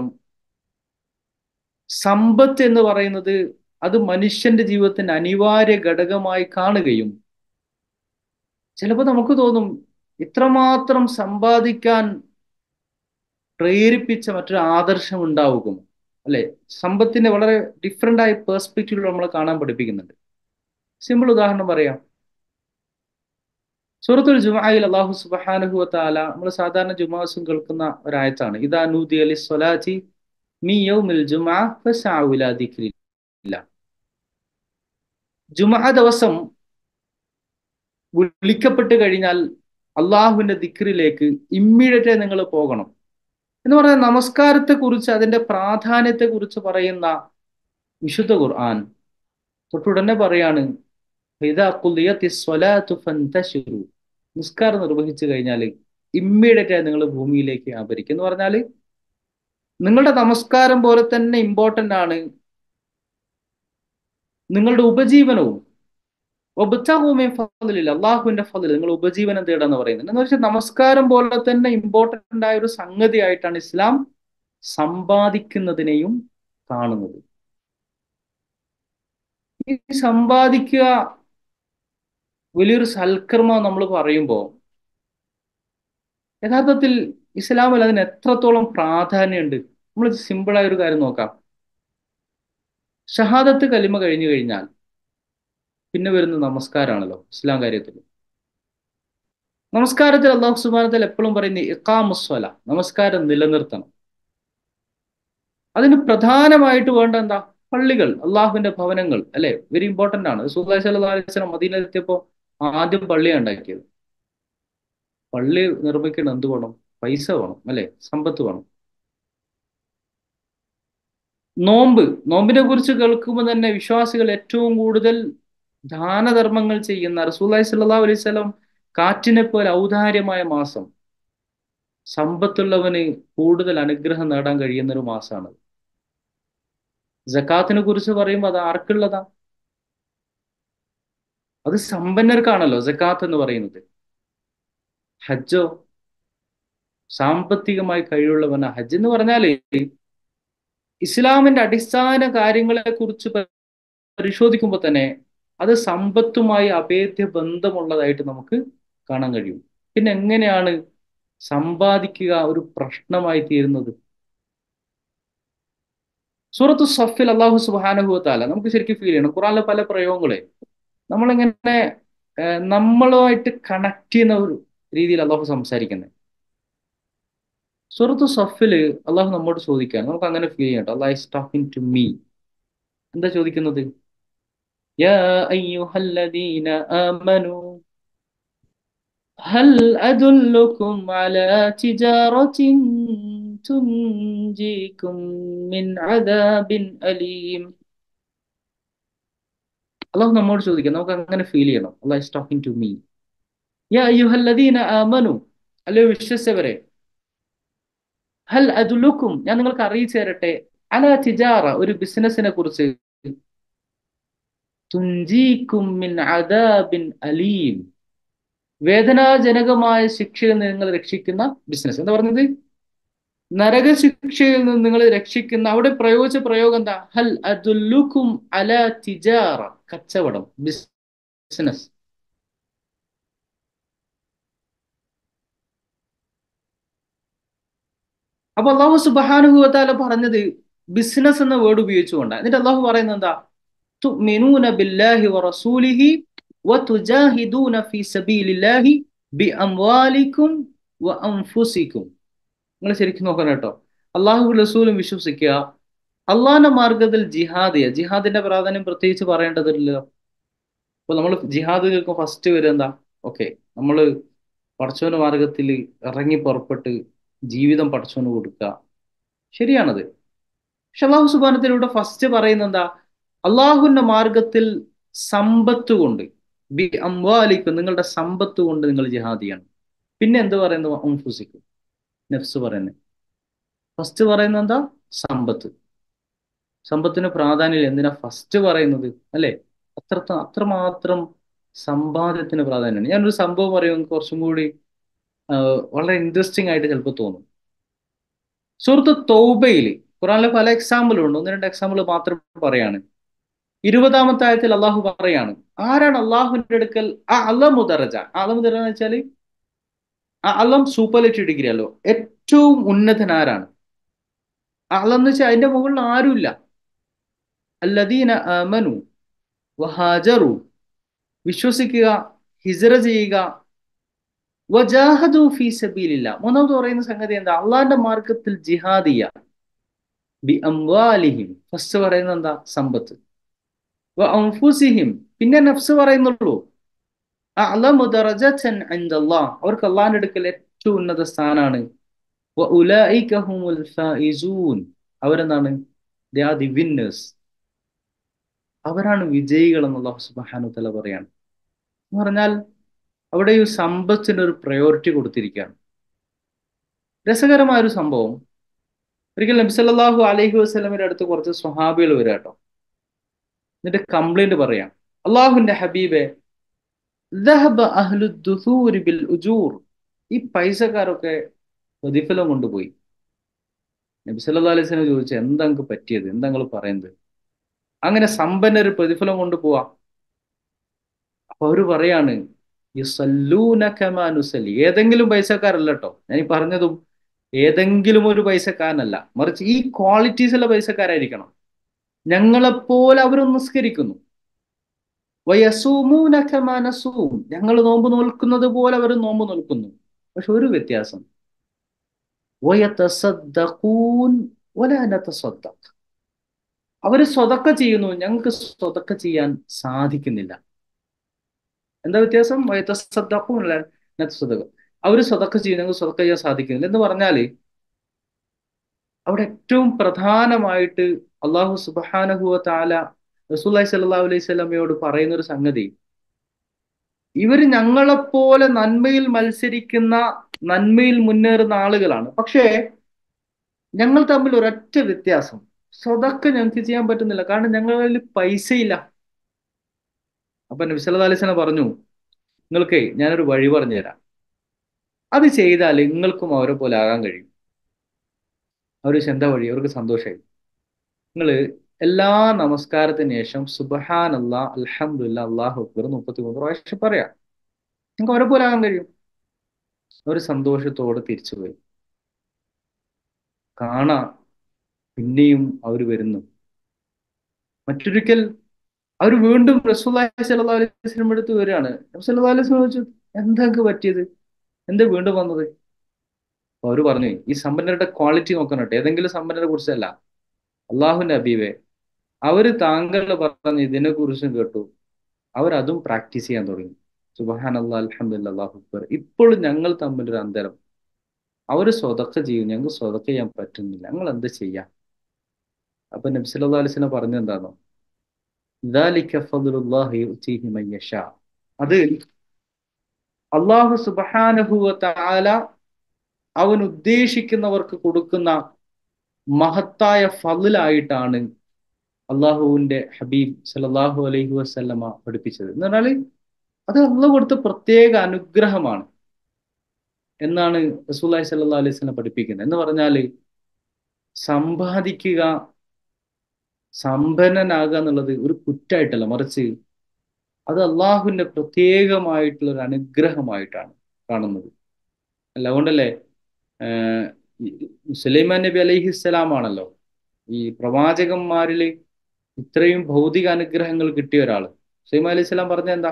സമ്പത്ത് എന്ന് പറയുന്നത് അത് മനുഷ്യന്റെ ജീവിതത്തിന്റെ അനിവാര്യ ഘടകമായി കാണുകയും ചിലപ്പോൾ നമുക്ക് തോന്നും ഇത്രമാത്രം സമ്പാദിക്കാൻ പ്രേരിപ്പിച്ച മറ്റൊരു ആദർശം ഉണ്ടാവുകയും അല്ലെ സമ്പത്തിന്റെ വളരെ ഡിഫറെന്റ് ആയ പേഴ്സ്പെക്റ്റീവിൽ നമ്മൾ കാണാൻ പഠിപ്പിക്കുന്നുണ്ട് സിമ്പിൾ ഉദാഹരണം പറയാം സൂറത്തുൽ ജുമായിൽ അള്ളാഹു സുബാനുഹു താല നമ്മൾ സാധാരണ ജുമാസും കേൾക്കുന്ന ഒരായത്താണ് ഇതാ നൂതി അലി സ്വലാറ്റി മീ യൗമിൽ ജുമാ ഫസാഉല ദിക്രില്ല ജുമാ ദിവസം വിളിക്കപ്പെട്ട് കഴിഞ്ഞാൽ അള്ളാഹുവിന്റെ ദിക്റിലേക്ക് ഇമ്മീഡിയറ്റ് നിങ്ങൾ പോകണം എന്ന് പറഞ്ഞാൽ നമസ്കാരത്തെ കുറിച്ച് അതിന്റെ പ്രാധാന്യത്തെ കുറിച്ച് പറയുന്ന വിശുദ്ധ ഖുർആൻ തൊട്ടുടനെ പറയാണ് ഇതാ ഖുദിയത്തി സ്വലാത്തു ഫന്തശിറു നിസ്കാരം നിർവഹിച്ചു കഴിഞ്ഞാൽ ഇമ്മീഡിയറ്റ് ആയി നിങ്ങൾ ഭൂമിയിലേക്ക് ആപരിക്കും എന്ന് പറഞ്ഞാൽ നിങ്ങളുടെ നമസ്കാരം പോലെ തന്നെ ഇമ്പോർട്ടൻ്റ് ആണ് നിങ്ങളുടെ ഉപജീവനവും ഒബത്താഹുമേ ഫലില്ല അള്ളാഹുവിന്റെ ഫലിൽ നിങ്ങൾ ഉപജീവനം തേടാന്ന് പറയുന്നത് എന്ന് വെച്ചാൽ നമസ്കാരം പോലെ തന്നെ ഇമ്പോർട്ടൻ്റ് ആയ ഒരു സംഗതി ആയിട്ടാണ് ഇസ്ലാം സമ്പാദിക്കുന്നതിനെയും കാണുന്നത് ഈ സമ്പാദിക്കുക വലിയൊരു സൽക്കർമ്മം നമ്മൾ പറയുമ്പോൾ യഥാർത്ഥത്തിൽ ഇസ്ലാമിൽ അതിന് എത്രത്തോളം പ്രാധാന്യമുണ്ട് നമ്മൾ സിമ്പിളായ ഒരു കാര്യം നോക്കാം ഷഹാദത്ത് കലിമ കഴിഞ്ഞു കഴിഞ്ഞാൽ പിന്നെ വരുന്ന നമസ്കാരമാണല്ലോ ഇസ്ലാം കാര്യത്തിൽ നമസ്കാരത്തിൽ അള്ളാഹു സുബാനത്തിൽ എപ്പോഴും പറയുന്ന ഇക്കാമുസ്വല നമസ്കാരം നിലനിർത്തണം അതിന് പ്രധാനമായിട്ട് വേണ്ട എന്താ പള്ളികൾ അള്ളാഹുവിന്റെ ഭവനങ്ങൾ അല്ലെ വെരി ഇമ്പോർട്ടന്റ് ആണ് സുല്ലാഹി സല്ലാ അലൈഹി സ്വലം മദീനെത്തിയപ്പോ ആദ്യം പള്ളിയാണ് ഉണ്ടാക്കിയത് പള്ളി നിർമ്മിക്കണം എന്ത് വേണം പൈസ വേണം അല്ലെ സമ്പത്ത് വേണം നോമ്പ് നോമ്പിനെ കുറിച്ച് കേൾക്കുമ്പോൾ തന്നെ വിശ്വാസികൾ ഏറ്റവും കൂടുതൽ ദാനധർമ്മങ്ങൾ ചെയ്യുന്ന റസൂല്ലായി സല്ലാ അലൈഹി സ്വലം കാറ്റിനെ പോലെ ഔദാര്യമായ മാസം സമ്പത്തുള്ളവന് കൂടുതൽ അനുഗ്രഹം നേടാൻ കഴിയുന്ന ഒരു മാസമാണ് ജക്കാത്തിനെ കുറിച്ച് പറയുമ്പോൾ അത് ആർക്കുള്ളതാ അത് സമ്പന്നർക്കാണല്ലോ ജക്കാത്ത് എന്ന് പറയുന്നത് ഹജ്ജോ സാമ്പത്തികമായി കഴിവുള്ളവന ഹജ്ജ് എന്ന് പറഞ്ഞാല് ഇസ്ലാമിന്റെ അടിസ്ഥാന കാര്യങ്ങളെ കുറിച്ച് പരിശോധിക്കുമ്പോൾ തന്നെ അത് സമ്പത്തുമായി അഭേദ്യ ബന്ധമുള്ളതായിട്ട് നമുക്ക് കാണാൻ കഴിയും പിന്നെ എങ്ങനെയാണ് സമ്പാദിക്കുക ഒരു പ്രശ്നമായി തീരുന്നത് സൂറത്ത് സഫിൽ അള്ളാഹു സുബാനുഭവത്താല നമുക്ക് ശരിക്കും ഫീൽ ചെയ്യണം ഖുറാനിലെ പല പ്രയോഗങ്ങളെ നമ്മളിങ്ങനെ നമ്മളുമായിട്ട് കണക്ട് ചെയ്യുന്ന ഒരു രീതിയിൽ അള്ളാഹു സംസാരിക്കുന്നത് സൂറത്ത് സഫില് അള്ളാഹു നമ്മോട് ചോദിക്കുകയാണ് നമുക്ക് അങ്ങനെ ഫീൽ ചെയ്യട്ടോ Allah is talking to me എന്താ ചോദിക്കുന്നത് يا أيها الذين آمنوا هل أدلكم على تجارة تنجيكم من عذاب أليم അള്ളാഹു നമ്മോട് ചോദിക്കാം നമുക്ക് അങ്ങനെ ഫീൽ ചെയ്യണം Allah is talking to me യാ അയ്യുഹല്ലദീന ആമനു അല്ലയോ വിശ്വസിച്ചവരെ ഹൽ അതുലുക്കും ഞാൻ നിങ്ങൾക്ക് അറിയിച്ചു തരട്ടെ അല തിജാറ ഒരു ബിസിനസിനെ കുറിച്ച് തുഞ്ചീക്കും മിൻ അദാബിൻ അലീം വേദനാജനകമായ ശിക്ഷയിൽ നിന്ന് നിങ്ങൾ രക്ഷിക്കുന്ന ബിസിനസ് എന്താ പറഞ്ഞത് നരകശിക്ഷയിൽ നിന്ന് നിങ്ങൾ രക്ഷിക്കുന്ന അവിടെ പ്രയോഗിച്ച പ്രയോഗം എന്താ ഹൽ അതുല്ലുക്കും അല തിജാറ കച്ചവടം ബിസിനസ് അപ്പൊ അള്ളാഹു സുബാനുഭവത്താല പറഞ്ഞത് ബിസിനസ് എന്ന വേർഡ് ഉപയോഗിച്ചുകൊണ്ടാണ് എന്നിട്ട് അള്ളാഹു പറയുന്നത് എന്താ തുഅ്മിനൂന ബില്ലാഹി വറസൂലിഹി വതുജാഹിദൂന ഫീ സബീലില്ലാഹി ബിഅംവാലിക്കും വഅൻഫുസിക്കും നിങ്ങൾ ശരിക്കും നോക്കണം കേട്ടോ അള്ളാഹു റസൂലും വിശ്വസിക്കുക അള്ളാഹിന്റെ മാർഗത്തിൽ ജിഹാദ് ചെയ്യുക ജിഹാദിന്റെ പ്രാധാന്യം പ്രത്യേകിച്ച് പറയേണ്ടതില്ലല്ലോ ഇപ്പൊ നമ്മൾ ജിഹാദ് കേൾക്കും ഫസ്റ്റ് വരും എന്താ ഓക്കെ നമ്മൾ പടച്ചോന്റെ മാർഗത്തിൽ ഇറങ്ങി പുറപ്പെട്ട് ജീവിതം പടച്ചോന് കൊടുക്കുക ശരിയാണത് പക്ഷെ അള്ളാഹു സുബാനത്തിലൂടെ ഫസ്റ്റ് പറയുന്നത് എന്താ അള്ളാഹുവിന്റെ മാർഗത്തിൽ സമ്പത്ത് കൊണ്ട് ബി അംവാലിക്കും നിങ്ങളുടെ സമ്പത്ത് കൊണ്ട് നിങ്ങൾ ജിഹാദ് ചെയ്യണം പിന്നെ എന്ത് പറയുന്നു അംഫുസിക്കും നെഫ്സ് പറയുന്നത് ഫസ്റ്റ് പറയുന്നത് എന്താ സമ്പത്ത് സമ്പത്തിന് പ്രാധാന്യം എന്തിനാ ഫസ്റ്റ് പറയുന്നത് അല്ലെ അത്ര അത്രമാത്രം സമ്പാദ്യത്തിന് പ്രാധാന്യമാണ് ഞാനൊരു സംഭവം പറയും കുറച്ചും കൂടി വളരെ ഇൻട്രസ്റ്റിംഗ് ആയിട്ട് ചിലപ്പോൾ തോന്നും സുഹൃത്ത് തൗബയിൽ ഖുറാനിലെ പല എക്സാമ്പിളും ഉണ്ട് ഒന്ന് രണ്ട് എക്സാമ്പിൾ മാത്രം പറയാണ് ഇരുപതാമത്തെ ആയത്തിൽ അള്ളാഹു പറയാണ് ആരാണ് അള്ളാഹുവിന്റെ അടുക്കൽ ആ അലമു ദറജ അലമു ദറജ എന്ന് വെച്ചാൽ ആ അലം സൂപ്പർലേറ്റീവ് ഡിഗ്രി അല്ലോ ഏറ്റവും ഉന്നതൻ ആരാണ് അളം എന്ന് വെച്ചാൽ അതിന്റെ മുകളിൽ ആരുമില്ല അല്ലദീന അമനു വഹാജറു വിശ്വസിക്കുക ഹിജറ ചെയ്യുക വജാഹദു ഫീ സബീലില്ല മൂന്നാമത് പറയുന്ന സംഗതി എന്താ അള്ളാഹിന്റെ മാർഗത്തിൽ ജിഹാദ് ചെയ്യുക ബി അംവാലിഹിം ഫസ്റ്റ് പറയുന്നത് എന്താ സമ്പത്ത് അംഫുസിഹിം പിന്നെ നഫ്സ് പറയുന്നുള്ളൂ അഅ്ലമു ദറജതൻ ഇൻദല്ലാഹ് അവർക്ക് അള്ളാഹിന്റെ അടുക്കൽ ഏറ്റവും ഉന്നത സ്ഥാനാണ് വഉലൈക ഹുമുൽ ഫായിസൂൻ അവരെന്താണ് ദേ ആർ ദി വിന്നേഴ്സ് അവരാണ് വിജയികൾ എന്ന് അള്ളാഹു സുബ്ഹാനഹു തആല പറയാണ് എന്ന് പറഞ്ഞാൽ അവിടെ ഈ സമ്പത്തിന് ഒരു പ്രയോറിറ്റി കൊടുത്തിരിക്കുകയാണ് രസകരമായ ഒരു സംഭവം ഒരിക്കൽ നബി സല്ലല്ലാഹു അലൈഹി വസല്ലമയുടെ അടുത്ത് കുറച്ച് സ്വഹാബികൾ വരിക കേട്ടോ എന്നിട്ട് കംപ്ലൈന്റ് പറയാം അള്ളാഹുവിന്റെ ഹബീബെ ذهب أهل الدثور بالأجور ഈ പൈസക്കാരൊക്കെ പ്രതിഫലം കൊണ്ടുപോയി നബി സല്ലല്ലാഹു അലൈഹി വസല്ലം ചോദിച്ചു എന്താ നിങ്ങൾക്ക് പറ്റിയത് എന്താ നിങ്ങൾ പറയുന്നത് അങ്ങനെ സമ്പന്നർ പ്രതിഫലം കൊണ്ടുപോവാ അപ്പൊ അവര് പറയാണ് യുസല്ലൂന കമാ നുസല്ലി ഏതെങ്കിലും പൈസക്കാരല്ല കേട്ടോ ഞാൻ ഈ പറഞ്ഞതും ഏതെങ്കിലും ഒരു പൈസക്കാരനല്ല മറിച്ച് ഈ ക്വാളിറ്റീസ് ഉള്ള പൈസക്കാരായിരിക്കണം ഞങ്ങളെപ്പോലെ അവർ നിസ്കരിക്കുന്നു വയസൂമൂന കമാ നസൂം ഞങ്ങൾ നോമ്പ് നോൽക്കുന്നത് പോലെ അവർ നോമ്പ് നോൽക്കുന്നു പക്ഷെ ഒരു വ്യത്യാസം വയതസദ്ദഖൂൻ വലാ നതസദ്ദഖ് അവര് സ്വതക്ക ചെയ്യുന്നു ഞങ്ങൾക്ക് സ്വതക്ക ചെയ്യാൻ സാധിക്കുന്നില്ല എന്താ വ്യത്യാസം വയതസദ്ദഖൂൻ വലാ നതസദ്ദഖ് അവര് സ്വതക്ക ചെയ്യും ഞങ്ങൾക്ക് സ്വതക്ക ചെയ്യാൻ സാധിക്കുന്നില്ല എന്ന് പറഞ്ഞാല് അവിടെ ഏറ്റവും പ്രധാനമായിട്ട് അള്ളാഹു സുബാനഹുവ താല റസൂല്ലായി സല്ലാ അലൈഹി സ്വലമയോട് പറയുന്ന ഒരു സംഗതി ഇവർ ഞങ്ങളെപ്പോലെ നന്മയിൽ മത്സരിക്കുന്ന നന്മയിൽ മുന്നേറുന്ന ആളുകളാണ് പക്ഷേ ഞങ്ങൾ തമ്മിൽ ഒരൊറ്റ വ്യത്യാസം സ്വതക്ക ഞങ്ങൾക്ക് ചെയ്യാൻ പറ്റുന്നില്ല കാരണം ഞങ്ങളിൽ പൈസയില്ല അപ്പൊ നബിസല്ലാ അലൈഹി സ്വലം പറഞ്ഞു നിങ്ങൾക്ക് ഞാനൊരു വഴി പറഞ്ഞു തരാം അത് ചെയ്താൽ നിങ്ങൾക്കും അവരെ പോലെ ആകാൻ കഴിയും അവർ എന്താ വഴി അവർക്ക് സന്തോഷമായി നിങ്ങൾ എല്ലാ നമസ്കാരത്തിന് ശേഷം സുബഹാൻ അല്ലാ അൽഹംദുലില്ലാ അള്ളാഹു അക്ബർ മുപ്പത്തി മൂന്ന് പ്രാവശ്യം പറയാം നിങ്ങൾക്ക് അവരെ പോലെ ആകാൻ കഴിയും അവർ സന്തോഷത്തോടെ തിരിച്ചുപോയി കാണാ പിന്നെയും അവർ വരുന്നു മറ്റൊരിക്കൽ അവർ വീണ്ടും റസൂല്ലാഹി സല്ലല്ലാഹു അലൈഹി വസല്ലം അടുത്ത് വരികയാണ് സല്ലല്ലാഹു അലൈഹി വസല്ലം ചോദിച്ചു എന്താ പറ്റിയത് എന്താ വീണ്ടും വന്നത് അപ്പൊ അവര് പറഞ്ഞു ഈ സമ്പന്നരുടെ ക്വാളിറ്റി നോക്കണം കേട്ടോ ഏതെങ്കിലും സമ്പന്നരെ കുറിച്ചല്ല അള്ളാഹുവിന്റെ അബീവെ അവര് താങ്കൾ പറഞ്ഞ ഇതിനെ കുറിച്ചും കേട്ടു അവരതും പ്രാക്ടീസ് ചെയ്യാൻ തുടങ്ങി സുബഹാൻ അള്ളാഹ് അലഹമുല്ല അള്ളാഹു അക്ബർ ഇപ്പോഴും ഞങ്ങൾ തമ്മിലൊരു അന്തരം അവര് സ്വതക്ക ചെയ്യും ഞങ്ങൾക്ക് സ്വതക്ക ചെയ്യാൻ പറ്റുന്നില്ല ഞങ്ങൾ എന്ത് ചെയ്യാം അപ്പൊ നബി സല്ലല്ലാഹു അലൈഹി വസല്ലം പറഞ്ഞ എന്താണോ അത് അള്ളാഹു സുബഹാനഹുവ താല അവൻ ഉദ്ദേശിക്കുന്നവർക്ക് കൊടുക്കുന്ന മഹത്തായ ഫലായിട്ടാണ് അള്ളാഹുവിന്റെ ഹബീബ് സല്ലാഹു അലൈഹി വസ്ല്ലമ പഠിപ്പിച്ചത് എന്ന് പറഞ്ഞാല് അത് അള്ളാഹു കൊടുത്ത പ്രത്യേക അനുഗ്രഹമാണ് എന്നാണ് റസൂല്ലായി സല്ലാ അലൈഹി സ്വലം പഠിപ്പിക്കുന്നത് എന്ന് പറഞ്ഞാല് സമ്പാദിക്കുക സമ്പന്നനാകുക എന്നുള്ളത് ഒരു കുറ്റായിട്ടല്ല മറിച്ച് അത് അള്ളാഹുവിന്റെ പ്രത്യേകമായിട്ടുള്ള ഒരു അനുഗ്രഹമായിട്ടാണ് കാണുന്നത് അല്ല അതുകൊണ്ടല്ലേ സുലൈമാൻ നബി അലൈഹിസ്സലാമാണല്ലോ ഈ പ്രവാചകന്മാരിൽ ഇത്രയും ഭൗതിക അനുഗ്രഹങ്ങൾ കിട്ടിയ ഒരാള് സുലൈമാൻ അലൈഹി സ്വലാം പറഞ്ഞ എന്താ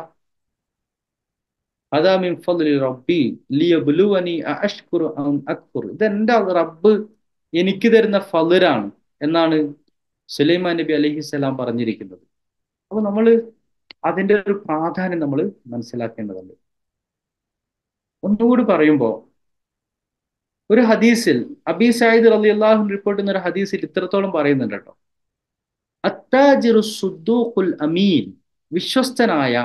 അതാ മിൻ ഫضل റബ്ബി ലിയബ്ലുവനി അഷ്കുറു അം അക്ഫുർ ഇത് എൻ്റെ റബ്ബ് എനിക്ക് തരുന്ന ഫലരാണ് എന്നാണ് സുലൈമാൻ നബി അലൈഹിസ്സലാം പറഞ്ഞിരിക്കുന്നത് അപ്പൊ നമ്മൾ അതിന്റെ ഒരു പ്രാധാന്യം നമ്മൾ മനസ്സിലാക്കേണ്ടതുണ്ട് ഒന്നുകൂടി പറയുമ്പോൾ ഒരു ഹദീസിൽ അബി സായിദ് അലി അള്ളാഹു റിപ്പോർട്ട് ചെയ്യുന്ന ഒരു ഹദീസിൽ ഇത്രത്തോളം പറയുന്നുണ്ട് കേട്ടോ അത്താജിറു സുദ്ദൂഖുൽ അമീൻ വിശ്വസ്തനായ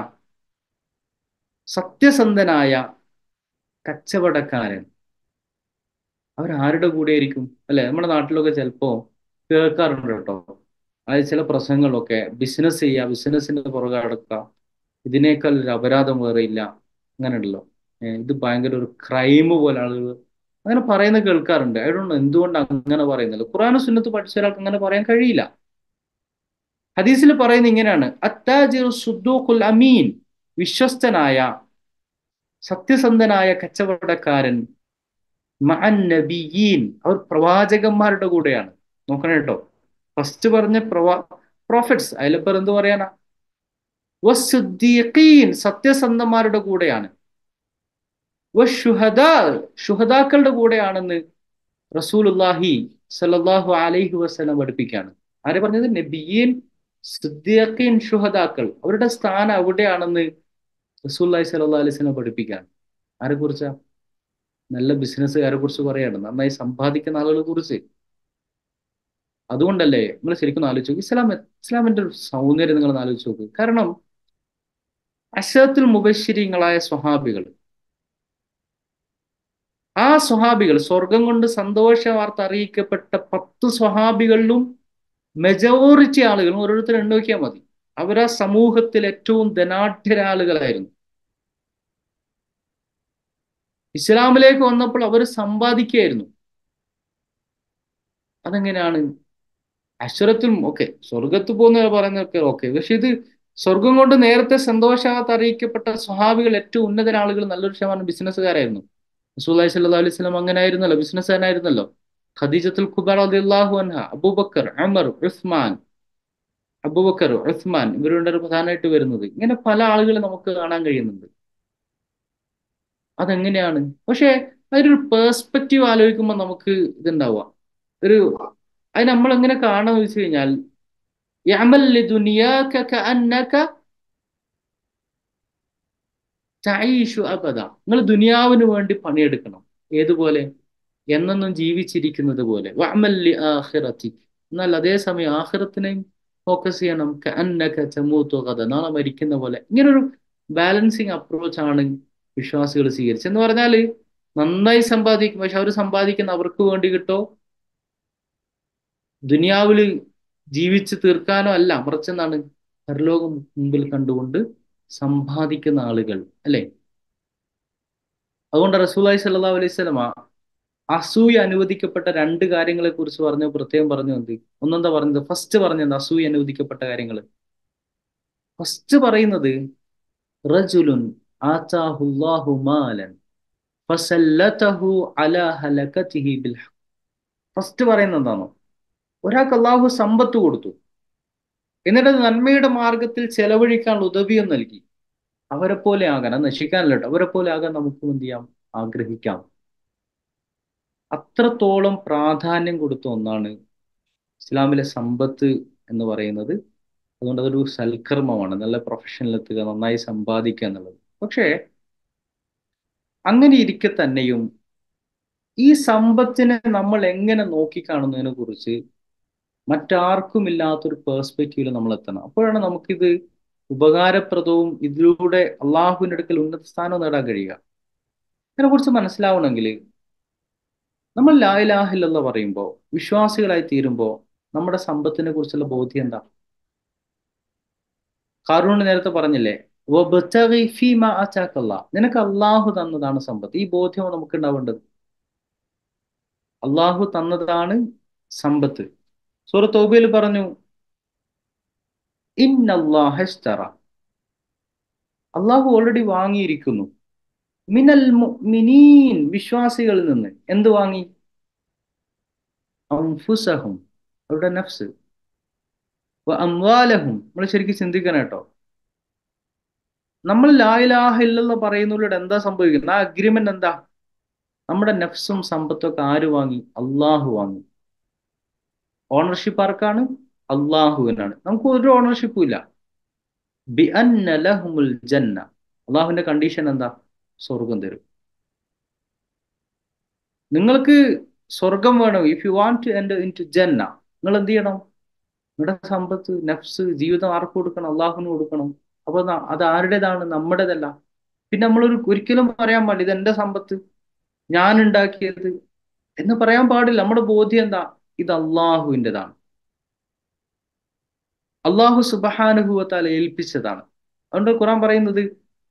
സത്യസന്ധനായ കച്ചവടക്കാരൻ അവരാരുടെ കൂടെ ആയിരിക്കും അല്ലെ നമ്മുടെ നാട്ടിലൊക്കെ ചിലപ്പോ കേൾക്കാറുണ്ട് കേട്ടോ അതായത് ചില പ്രസംഗങ്ങളൊക്കെ ബിസിനസ് ചെയ്യുക ബിസിനസിന്റെ പുറകെ അടക്കുക ഇതിനേക്കാൾ ഒരു അപരാധം വേറെ ഇല്ല അങ്ങനെ ഉണ്ടല്ലോ ഇത് ഭയങ്കര ഒരു ക്രൈം പോലെ ആളുകൾ അങ്ങനെ പറയുന്നത് കേൾക്കാറുണ്ട് അതുകൊണ്ട് എന്തുകൊണ്ട് അങ്ങനെ പറയുന്നില്ല ഖുറാന സുന്നത്ത് പഠിച്ച ഒരാൾക്ക് അങ്ങനെ പറയാൻ കഴിയില്ല ഹദീസിൽ പറയുന്നത് ഇങ്ങനെയാണ് അത്താജിർ സുദ്ദൂഖുൽ അമീൻ വിശ്വസ്തനായ സത്യസന്ധനായ കച്ചവടക്കാരൻ നബിയീൻ അവർ പ്രവാചകന്മാരുടെ കൂടെയാണ് നോക്കണം കേട്ടോ ഫസ്റ്റ് പറഞ്ഞ പ്രവാ പ്രോഫിറ്റ്സ് അതിലിപ്പോ എന്ത് പറയാനാ വസുദ്ദീഖീൻ സത്യസന്ധന്മാരുടെ കൂടെയാണ് വഷുഹദാ ഷുഹദാക്കളുടെ കൂടെയാണെന്ന് റസൂലുല്ലാഹി സല്ലല്ലാഹു അലൈഹി വസല്ലം പഠിപ്പിക്കുകയാണ് ആരെ പറഞ്ഞത് നബിയീൻ സിദ്ദീഖീൻ ഷുഹദാക്കൾ അവരുടെ സ്ഥാനം അവിടെയാണെന്ന് റസൂല്ലായി സല്ലാ അലൈസിനെ പഠിപ്പിക്കാൻ ആരെ കുറിച്ചാ നല്ല ബിസിനസ്സുകാരെ കുറിച്ച് പറയാണ് നന്നായി സമ്പാദിക്കുന്ന ആളുകളെ കുറിച്ച് അതുകൊണ്ടല്ലേ നിങ്ങൾ ശരിക്കും ആലോചിച്ച് നോക്ക് ഇസ്ലാം ഇസ്ലാമിന്റെ ഒരു സൗന്ദര്യം നിങ്ങൾ ആലോചിച്ച് നോക്ക് കാരണം അശത്തിൽ മുബശ്ശിരിങ്ങളായ സ്വഹാബികൾ ആ സ്വഹാബികൾ സ്വർഗം കൊണ്ട് സന്തോഷ വാർത്ത അറിയിക്കപ്പെട്ട പത്ത് സ്വഹാബികളിലും മെജോറിറ്റി ആളുകളും ഓരോരുത്തർ എണ്ണ നോക്കിയാൽ മതി അവരാ സമൂഹത്തിൽ ഏറ്റവും ധനാഢ്യരാളുകളായിരുന്നു ഇസ്ലാമിലേക്ക് വന്നപ്പോൾ അവർ സമ്പാദിക്കുകയായിരുന്നു അതെങ്ങനെയാണ് അശ്വരത്തിൽ ഓക്കെ സ്വർഗത്ത് പോകുന്ന പറയുന്നതൊക്കെ ഓക്കെ പക്ഷെ ഇത് സ്വർഗം കൊണ്ട് നേരത്തെ സന്തോഷാകത്ത് അറിയിക്കപ്പെട്ട സ്വഹാബികൾ ഏറ്റവും ഉന്നത ആളുകൾ നല്ലൊരു ശതമാനം ബിസിനസ്സുകാരായിരുന്നു റസൂല്ലായി സല്ലു അലൈഹി സ്വലം അങ്ങനെ ആയിരുന്നല്ലോ ബിസിനസ്സുകാരനായിരുന്നല്ലോ ഖദീജത്തുൽ ഖുബാർ അള്ളാഹു അൻഹ അബൂബക്കർ അമർ ഉസ്മാൻ അബൂബക്കർ ഉസ്മാൻ ഇവരുടെ പ്രധാനമായിട്ട് വരുന്നത് ഇങ്ങനെ പല ആളുകളെ നമുക്ക് കാണാൻ കഴിയുന്നുണ്ട് അതെങ്ങനെയാണ് പക്ഷെ അതിനൊരു പേഴ്സ്പെക്റ്റീവ് ആലോചിക്കുമ്പോൾ നമുക്ക് ഇതുണ്ടാവുക ഒരു അത് നമ്മൾ എങ്ങനെ കാണാന്ന് വെച്ച് കഴിഞ്ഞാൽ യഅമൽ ലിദുനിയാക കഅന്നക തഈഷു അബദ നിങ്ങൾ ദുനിയാവിന് വേണ്ടി പണിയെടുക്കണം ഏതുപോലെ എന്നെന്നും ജീവിച്ചിരിക്കുന്നത് പോലെ വഅമൽ ലി ആഖിറതിക് എന്നാൽ അതേസമയം ആഖിറത്തിനെയും ഫോക്കസ് ചെയ്യണം കഅന്നക തമൂതു ഗദ നാളെ മരിക്കുന്ന പോലെ ഇങ്ങനൊരു ബാലൻസിങ് അപ്രോച്ച് ആണ് വിശ്വാസികൾ സ്വീകരിച്ചത് എന്ന് പറഞ്ഞാൽ നന്നായി സമ്പാദിക്കും പക്ഷെ അവർ സമ്പാദിക്കുന്ന അവർക്ക് വേണ്ടി കിട്ടോ ദുനിയാവിൽ ജീവിച്ച് തീർക്കാനോ അല്ല മറിച്ചെന്താണ് പരലോകം മുമ്പിൽ കണ്ടുകൊണ്ട് സമ്പാദിക്കുന്ന ആളുകൾ അല്ലെ അതുകൊണ്ട് റസൂലായി സല്ലാ അലൈഹി സ്വലമ അസൂയ അനുവദിക്കപ്പെട്ട രണ്ട് കാര്യങ്ങളെ കുറിച്ച് പറഞ്ഞു പ്രത്യേകം പറഞ്ഞു എന്ത് ഒന്നെന്താ പറഞ്ഞത് ഫസ്റ്റ് പറഞ്ഞത് അസൂയ അനുവദിക്കപ്പെട്ട കാര്യങ്ങൾ ഫസ്റ്റ് പറയുന്നത് റജുലുൻ ആതാഹുല്ലാഹു മാലൻ ഫസല്ലതഹു അലാ ഹലകതിഹി ബിൽ ഫസ്റ്റ് പറയുന്നത് എന്താണോ ഒരാൾക്ക് അള്ളാഹു സമ്പത്ത് കൊടുത്തു എന്നിട്ട് നന്മയുടെ മാർഗത്തിൽ ചെലവഴിക്കാനുള്ള ഉദവിയും നൽകി അവരെ പോലെ ആകാൻ അത് നശിക്കാനല്ല കേട്ടോ അവരെ പോലെ ആകാൻ നമുക്ക് എന്ത് ചെയ്യാം ആഗ്രഹിക്കാം അത്രത്തോളം പ്രാധാന്യം കൊടുത്ത ഒന്നാണ് ഇസ്ലാമിലെ സമ്പത്ത് എന്ന് പറയുന്നത് അതുകൊണ്ട് അതൊരു സൽക്കർമ്മമാണ് നല്ല പ്രൊഫഷനിലെത്തുക നന്നായി സമ്പാദിക്കുക എന്നുള്ളത് പക്ഷേ അങ്ങനെ ഇരിക്കെ തന്നെയും ഈ സമ്പത്തിനെ നമ്മൾ എങ്ങനെ നോക്കിക്കാണുന്നതിനെ കുറിച്ച് മറ്റാർക്കും ഇല്ലാത്തൊരു പേഴ്സ്പെക്റ്റീവിൽ നമ്മൾ എത്തണം അപ്പോഴാണ് നമുക്കിത് ഉപകാരപ്രദവും ഇതിലൂടെ അള്ളാഹുവിൻ്റെ അടുക്കൽ ഉന്നത സ്ഥാനം നേടാൻ കഴിയുക ഇതിനെക്കുറിച്ച് മനസ്സിലാവണമെങ്കിൽ നമ്മൾ ലായിലാഹില്ലെന്ന് പറയുമ്പോൾ വിശ്വാസികളായി തീരുമ്പോൾ നമ്മുടെ സമ്പത്തിനെ കുറിച്ചുള്ള ബോധ്യം എന്താ കാറൂണ് നേരത്തെ പറഞ്ഞില്ലേ നിനക്ക് അള്ളാഹു തന്നതാണ് സമ്പത്ത് ഈ ബോധ്യം നമുക്ക് ഉണ്ടാവേണ്ടത് അള്ളാഹു തന്നതാണ് സമ്പത്ത് സൂറത്ത് തൗബയിൽ പറഞ്ഞു ഇന്നല്ലാഹസ്തറ അള്ളാഹു ഓൾറെഡി വാങ്ങിയിരിക്കുന്നു മിനൽ മിനീൻ വിശ്വാസികളിൽ നിന്ന് എന്ത് വാങ്ങി അംഫുസഹും അവരുടെ നഫ്സ് അംവാലഹും നമ്മൾ ശരിക്കും ചിന്തിക്കണം കേട്ടോ നമ്മൾ ലായിലാഹ ഇല്ലെന്ന് പറയുന്നതിലൂടെ എന്താ സംഭവിക്കുന്നത് ആ അഗ്രിമെന്റ് എന്താ നമ്മുടെ നഫ്സും സമ്പത്തും ഒക്കെ ആര് വാങ്ങി അള്ളാഹു വാങ്ങി ഓണർഷിപ്പ് ആർക്കാണ് അള്ളാഹുവിനാണ് നമുക്ക് ഒരു ഓണർഷിപ്പും ഇല്ല ബി അന്നലഹുമുൽ ജന്ന അള്ളാഹുവിന്റെ കണ്ടീഷൻ എന്താ സ്വർഗം തരും നിങ്ങൾക്ക് സ്വർഗം വേണം if you want to enter into ജന്ന നിങ്ങൾ എന്ത് ചെയ്യണം നിങ്ങളുടെ സമ്പത്ത് നഫ്സ് ജീവിതം ആർക്ക് കൊടുക്കണം അള്ളാഹുവിന് കൊടുക്കണം അപ്പൊ അത് ആരുടേതാണ് നമ്മുടേതല്ല പിന്നെ നമ്മളൊരു ഒരിക്കലും പറയാൻ പാടില്ല ഇത് എന്റെ സമ്പത്ത് ഞാൻ ഉണ്ടാക്കിയത് എന്ന് പറയാൻ പാടില്ല നമ്മുടെ ബോധ്യം എന്താ ഇത് അള്ളാഹുവിൻ്റെതാണ് അള്ളാഹു സുബഹാനുഭവത്താൽ ഏൽപ്പിച്ചതാണ് അതുകൊണ്ട് ഖുറാൻ പറയുന്നത്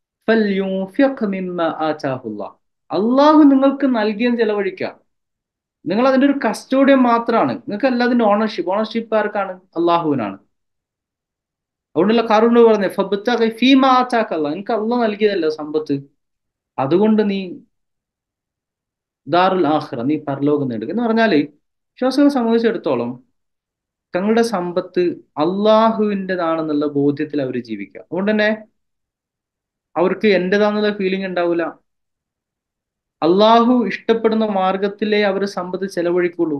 അള്ളാഹു നിങ്ങൾക്ക് നൽകിയ ചെലവഴിക്കാം നിങ്ങൾ അതിന്റെ ഒരു കസ്റ്റോഡിയം മാത്രമാണ് നിങ്ങൾക്ക് അല്ല അതിന്റെ ഓണർഷിപ്പ് ഓണർഷിപ്പ് ആർക്കാണ് അള്ളാഹുവിനാണ് അതുകൊണ്ടുള്ള കാറുണ്ട് പറഞ്ഞേ ഫബത്ത ഫീമ ആച്ചാക്കല്ല നിനക്ക് അള്ള നൽകിയതല്ല സമ്പത്ത് അതുകൊണ്ട് നീ ദാറുൽ ആഖിറ നീ പരലോകം നേടുക എന്ന് പറഞ്ഞാല് വിശ്വാസികളെ സംബന്ധിച്ചിടത്തോളം തങ്ങളുടെ സമ്പത്ത് അള്ളാഹുവിൻ്റെതാണെന്നുള്ള ബോധ്യത്തിൽ അവർ ജീവിക്കുക അതുകൊണ്ട് തന്നെ അവർക്ക് എൻ്റെതാന്നുള്ള ഫീലിംഗ് ഉണ്ടാവില്ല അള്ളാഹു ഇഷ്ടപ്പെടുന്ന മാർഗത്തിലേ അവർ സമ്പത്ത് ചെലവഴിക്കുള്ളൂ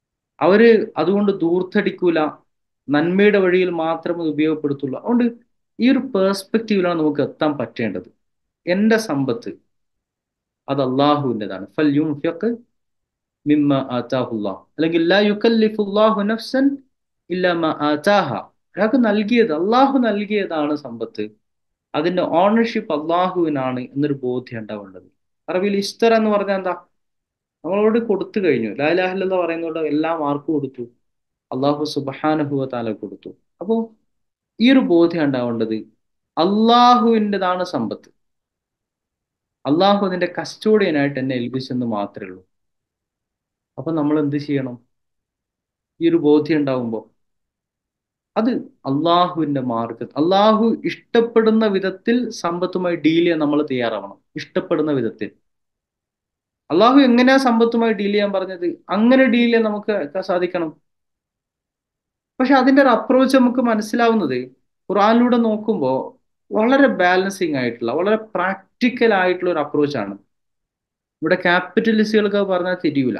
അവര് അതുകൊണ്ട് ദൂർത്തടിക്കൂല നന്മയുടെ വഴിയിൽ മാത്രമേ ഉപയോഗപ്പെടുത്തുള്ളൂ അതുകൊണ്ട് ഈ ഒരു പേഴ്സ്പെക്റ്റീവിലാണ് നമുക്ക് എത്താൻ പറ്റേണ്ടത് എൻ്റെ സമ്പത്ത് അത് അള്ളാഹുവിൻ്റെതാണ് ഫൽ യുംഫിഖ് മിമ്മ ആതാഹുല്ലാ അല്ലെങ്കിൽ ലാ യുക്കല്ലിഫുല്ലാഹു നഫ്സൻ ഇല്ല മ ആതാഹ അയാൾക്ക് നൽകിയത് അള്ളാഹു നൽകിയതാണ് സമ്പത്ത് അതിന്റെ ഓണർഷിപ്പ് അള്ളാഹുവിനാണ് എന്നൊരു ബോധ്യം ഉണ്ടാവേണ്ടത് അറബിയിൽ ഇസ്തർ എന്ന് പറഞ്ഞാൽ എന്താ നമ്മളോട് കൊടുത്തു കഴിഞ്ഞു ലാലാഹില്ലെന്ന് പറയുന്നതോട് എല്ലാ മാർക്ക് കൊടുത്തു അള്ളാഹു സുബഹാനുഭവ താല കൊടുത്തു അപ്പോൾ ഈ ഒരു ബോധ്യം ഉണ്ടാവേണ്ടത് അള്ളാഹുവിൻ്റെതാണ് സമ്പത്ത് അള്ളാഹു അതിന്റെ കസ്റ്റോഡിയനായിട്ട് എന്നെ ഏൽപ്പിച്ചെന്ന് മാത്രമേ ഉള്ളൂ അപ്പൊ നമ്മൾ എന്ത് ചെയ്യണം ഈ ഒരു ബോധ്യം ഉണ്ടാവുമ്പോൾ അത് അള്ളാഹുവിന്റെ മാർഗം അള്ളാഹു ഇഷ്ടപ്പെടുന്ന വിധത്തിൽ സമ്പത്തുമായി ഡീൽ ചെയ്യാൻ നമ്മൾ തയ്യാറാവണം ഇഷ്ടപ്പെടുന്ന വിധത്തിൽ അള്ളാഹു എങ്ങനെയാ സമ്പത്തുമായി ഡീൽ ചെയ്യാൻ പറഞ്ഞത് അങ്ങനെ ഡീൽ ചെയ്യാൻ നമുക്ക് സാധിക്കണം പക്ഷെ അതിന്റെ ഒരു അപ്രോച്ച് നമുക്ക് മനസ്സിലാവുന്നത് ഖുറാനിലൂടെ നോക്കുമ്പോൾ വളരെ ബാലൻസിങ് ആയിട്ടുള്ള വളരെ പ്രാക്ടിക്കൽ ആയിട്ടുള്ള ഒരു അപ്രോച്ചാണ് ഇവിടെ ക്യാപിറ്റലിസ്റ്റുകൾക്ക് പറഞ്ഞാൽ തിരിയൂല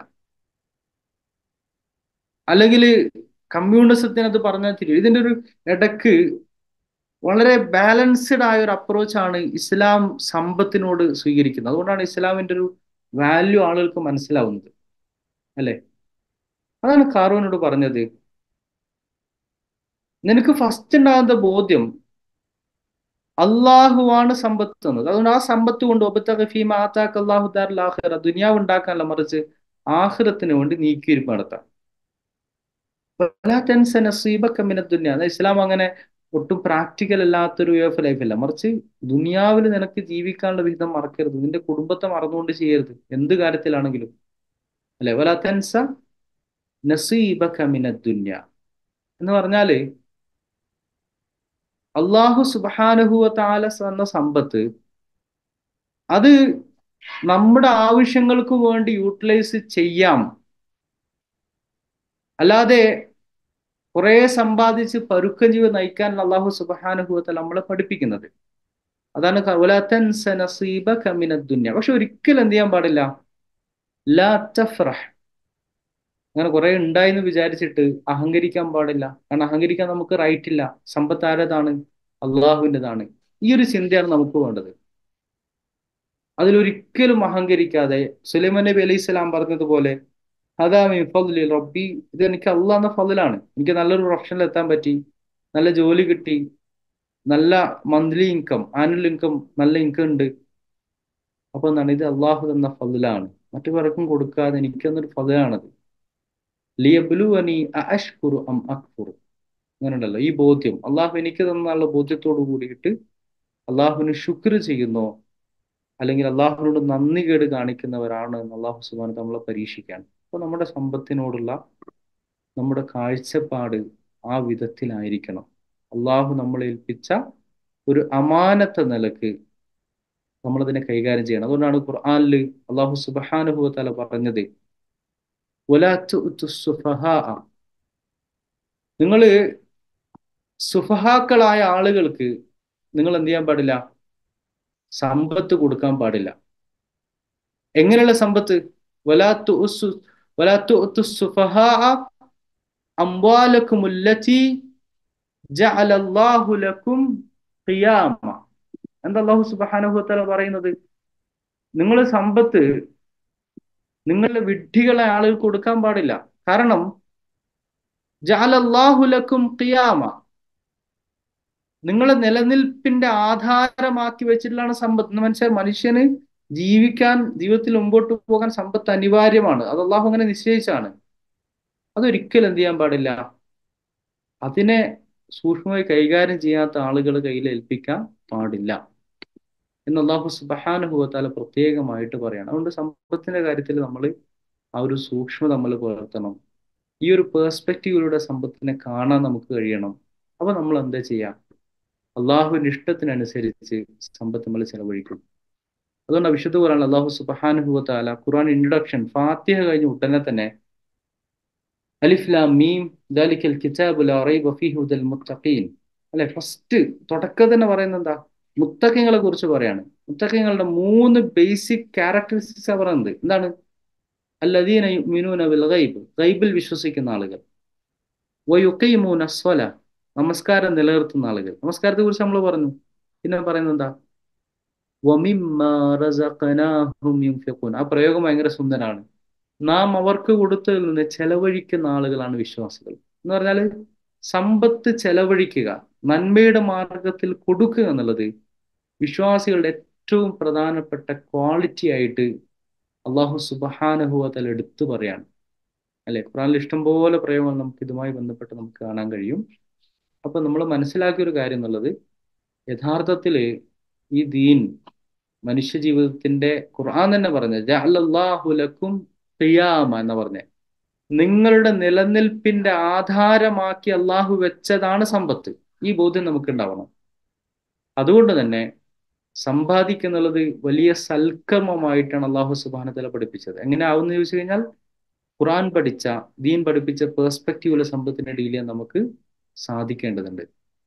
അല്ലെങ്കിൽ കമ്മ്യൂണിസത്തിന് അത് പറഞ്ഞാൽ തിരിയും ഇതിന്റെ ഒരു ഇടക്ക് വളരെ ബാലൻസ്ഡ് ആയ ഒരു അപ്രോച്ചാണ് ഇസ്ലാം സമ്പത്തിനോട് സ്വീകരിക്കുന്നത് അതുകൊണ്ടാണ് ഇസ്ലാമിന്റെ ഒരു വാല്യൂ ആളുകൾക്ക് മനസ്സിലാവുന്നത് അല്ലെ അതാണ് കാറൂനോട് പറഞ്ഞത് നിനക്ക് ഫസ്റ്റ് ഉണ്ടാകുന്ന ബോധ്യം അള്ളാഹുവാണ് സമ്പത്ത് എന്നത് അതുകൊണ്ട് ആ സമ്പത്ത് കൊണ്ട് ഒബത്തഫീം ആത്താക്ക് അള്ളാഹു ദാർ ആഹിറ ദുനിയാവ് ഉണ്ടാക്കാനല്ല മറിച്ച് ആഹിറത്തിന് വേണ്ടി നീക്കിയിരിപ്പ് നടത്താം ഇസ്ലാം അങ്ങനെ ഒട്ടും പ്രാക്ടിക്കൽ അല്ലാത്തൊരു വേ ഓഫ് ലൈഫ് അല്ല മറിച്ച് ദുനിയാവിൽ നിനക്ക് ജീവിക്കാനുള്ള വിഹിതം മറക്കരുത് നിന്റെ കുടുംബത്തെ മറന്നുകൊണ്ട് ചെയ്യരുത് എന്ത് കാര്യത്തിലാണെങ്കിലും അല്ലെ വലാത്തൻസ നസീബക്കമിന ദുന്യ എന്ന് പറഞ്ഞാല് അള്ളാഹു സുബാനുഹുവ താല എന്ന സമ്പത്ത് അത് നമ്മുടെ ആവശ്യങ്ങൾക്ക് വേണ്ടി യൂട്ടിലൈസ് ചെയ്യാം അല്ലാതെ കുറെ സമ്പാദിച്ച് പരുക്ക ജീവ നയിക്കാൻ അള്ളാഹു സുബാനുഭവത്തെ നമ്മളെ പഠിപ്പിക്കുന്നത് അതാണ് ദുന്യ പക്ഷെ ഒരിക്കലും എന്ത് ചെയ്യാൻ പാടില്ല ലാ തഫ്രഹ് അങ്ങനെ കുറെ ഉണ്ടായെന്ന് വിചാരിച്ചിട്ട് അഹങ്കരിക്കാൻ പാടില്ല കാരണം അഹങ്കരിക്കാൻ നമുക്ക് റൈറ്റ് ഇല്ല സമ്പത്ത് ആരതാണ് അള്ളാഹുവിൻ്റെതാണ് ഈ ഒരു ചിന്തയാണ് നമുക്ക് വേണ്ടത് അതിലൊരിക്കലും അഹങ്കരിക്കാതെ സുലൈമാൻ നബി അലൈഹി സ്വലാം പറഞ്ഞതുപോലെ അതാ ഫضലി റബ്ബി ഇത് എനിക്ക് അള്ളാഹ് എന്ന ഫضലാണ് എനിക്ക് നല്ലൊരു പ്രൊഫഷനിൽ എത്താൻ പറ്റി നല്ല ജോലി കിട്ടി നല്ല മന്ത്ലി ഇൻകം ആനുവൽ ഇൻകം നല്ല ഇൻകം ഉണ്ട് അപ്പൊ എന്താണ് ഇത് അള്ളാഹു എന്ന ഫضലാണ് മറ്റു പലർക്കും കൊടുക്കാതെ എനിക്കെന്നൊരു ഫضലാണത് ലിയബ്ലുവനി അഷ്കുറു അം അക്ഫുറു അങ്ങനെ ഉണ്ടല്ലോ ഈ ബോധ്യം അള്ളാഹു എനിക്ക് തന്നുള്ള ബോധ്യത്തോടു കൂടിയിട്ട് അള്ളാഹുവിന് ശുക്ർ ചെയ്യുന്നോ അല്ലെങ്കിൽ അള്ളാഹുവിനോട് നന്ദി കേട് കാണിക്കുന്നവരാണ് എന്ന് അള്ളാഹു സുബാൻ നമ്മളെ പരീക്ഷിക്കാൻ അപ്പോൾ നമ്മുടെ സമ്പത്തിനോടുള്ള നമ്മുടെ കാഴ്ചപ്പാട് ആ വിധത്തിലായിരിക്കണം അള്ളാഹു നമ്മളെ ഏൽപ്പിച്ച ഒരു അമാനത്ത നിലക്ക് നമ്മളതിനെ കൈകാര്യം ചെയ്യണം അതുകൊണ്ടാണ് ഖുർആാനിൽ അള്ളാഹു സുബാനുഭവ തല പറഞ്ഞത് നിങ്ങൾ സുഫഹാക്കളായ ആളുകൾക്ക് നിങ്ങൾ എന്ത് ചെയ്യാൻ പാടില്ല സമ്പത്ത് കൊടുക്കാൻ പാടില്ല എങ്ങനെയുള്ള സമ്പത്ത് എന്താ അള്ളാഹു സുബാനുഭവത്തല പറയുന്നത് നിങ്ങൾ സമ്പത്ത് നിങ്ങളുടെ വിഡ്ഢികളെ ആളുകൾ കൊടുക്കാൻ പാടില്ല കാരണം ജാലല്ലാഹുലക്കും ഖിയാമ നിങ്ങളെ നിലനിൽപ്പിന്റെ ആധാരമാക്കി വെച്ചിട്ടുള്ളതാണ് സമ്പത്ത് മനുഷ്യർ മനുഷ്യന് ജീവിക്കാൻ ജീവിതത്തിൽ മുമ്പോട്ട് പോകാൻ സമ്പത്ത് അനിവാര്യമാണ് അത് അള്ളാഹു അങ്ങനെ നിശ്ചയിച്ചാണ് അതൊരിക്കലും എന്ത് ചെയ്യാൻ പാടില്ല അതിനെ സൂക്ഷ്മമായി കൈകാര്യം ചെയ്യാത്ത ആളുകൾ കയ്യിൽ ഏൽപ്പിക്കാൻ പാടില്ല എന്ന് അള്ളാഹു സുബഹാനുഭവത്താല പ്രത്യേകമായിട്ട് പറയണം അതുകൊണ്ട് സമ്പത്തിന്റെ കാര്യത്തിൽ നമ്മൾ ആ ഒരു സൂക്ഷ്മത നമ്മൾ പുലർത്തണം ഈ ഒരു പേഴ്സ്പെക്റ്റീവിലൂടെ സമ്പത്തിനെ കാണാൻ നമുക്ക് കഴിയണം അപ്പൊ നമ്മൾ എന്താ ചെയ്യാം അള്ളാഹുവിന്റെ ഇഷ്ടത്തിനനുസരിച്ച് സമ്പത്ത് നമ്മൾ ചെലവഴിക്കും അതുകൊണ്ട് വിശുദ്ധ ഖുറാൻ അള്ളാഹു സുബഹാനുഭവത്താല ഖുറാൻ ഇൻട്രൊഡക്ഷൻ ഫാത്തിഹ കഴിഞ്ഞ ഉടനെ തന്നെ അലിഫ്ലാം മീം ദാലിക്കൽ കിതാബു ലാ റൈബ ഫീഹി ഹുദൽ മുത്തഖീൻ അല്ലെ ഫസ്റ്റ് തുടക്കം തന്നെ പറയുന്നത് എന്താ മുത്തഖ്യങ്ങളെ കുറിച്ച് പറയാണ് മുത്തഖ്യങ്ങളുടെ മൂന്ന് ബേസിക് ക്യാരക്ടറിസ്റ്റിക്സ് പറയുന്നത് എന്താണ് അല്ലദീന യുമിനൂന ബിൽ ഗൈബ് ഗൈബിൽ വിശ്വസിക്കുന്ന ആളുകൾ വയുഖീമൂന സ്വല നമസ്കാരം നിലനിർത്തുന്ന ആളുകൾ നമസ്കാരത്തെ കുറിച്ച് നമ്മൾ പറഞ്ഞു പിന്നെ പറയുന്നത് എന്താ വമിമ്മാ റസഖനാഹും യുൻഫിഖൂൻ ആ പ്രയോഗം ഭയങ്കര സുന്ദരാണ് നാം അവർക്ക് കൊടുത്തതിൽ നിന്ന് ചെലവഴിക്കുന്ന ആളുകളാണ് വിശ്വാസികൾ എന്ന് പറഞ്ഞാൽ സമ്പത്ത് ചെലവഴിക്കുക നന്മയുടെ മാർഗത്തിൽ കൊടുക്കുക എന്നുള്ളത് വിശ്വാസികളുടെ ഏറ്റവും പ്രധാനപ്പെട്ട ക്വാളിറ്റി ആയിട്ട് അള്ളാഹു സുബഹാനഹുവതൽ എടുത്തു പറയാണ് അല്ലെ ഖുറാനിൽ ഇഷ്ടംപോലെ പ്രയോഗങ്ങൾ നമുക്ക് ഇതുമായി ബന്ധപ്പെട്ട് നമുക്ക് കാണാൻ കഴിയും അപ്പൊ നമ്മൾ മനസ്സിലാക്കിയ ഒരു കാര്യം എന്നുള്ളത് യഥാർത്ഥത്തിൽ ഈ ദീൻ മനുഷ്യ ജീവിതത്തിന്റെ ഖുർആൻ തന്നെ പറഞ്ഞത് ജഅലല്ലാഹുലക്കും ഖിയാമ എന്ന് പറഞ്ഞ നിങ്ങളുടെ നിലനിൽപ്പിന്റെ ആധാരമാക്കി അള്ളാഹു വെച്ചതാണ് സമ്പത്ത് ഈ ബോധ്യം നമുക്ക് ഉണ്ടാവണം അതുകൊണ്ട് തന്നെ സമ്പാദിക്കുന്നുള്ളത് വലിയ സൽക്കർമ്മമായിട്ടാണ് അള്ളാഹു സുബാനത്തല പഠിപ്പിച്ചത് എങ്ങനെ ആവുമെന്ന് ചോദിച്ചു കഴിഞ്ഞാൽ ഖുറാൻ പഠിച്ച ദീൻ പഠിപ്പിച്ച പേഴ്സ്പെക്റ്റീവിലെ സമ്പത്തിനെ ഡീൽ ചെയ്യാൻ നമുക്ക് സാധിക്കേണ്ടതുണ്ട്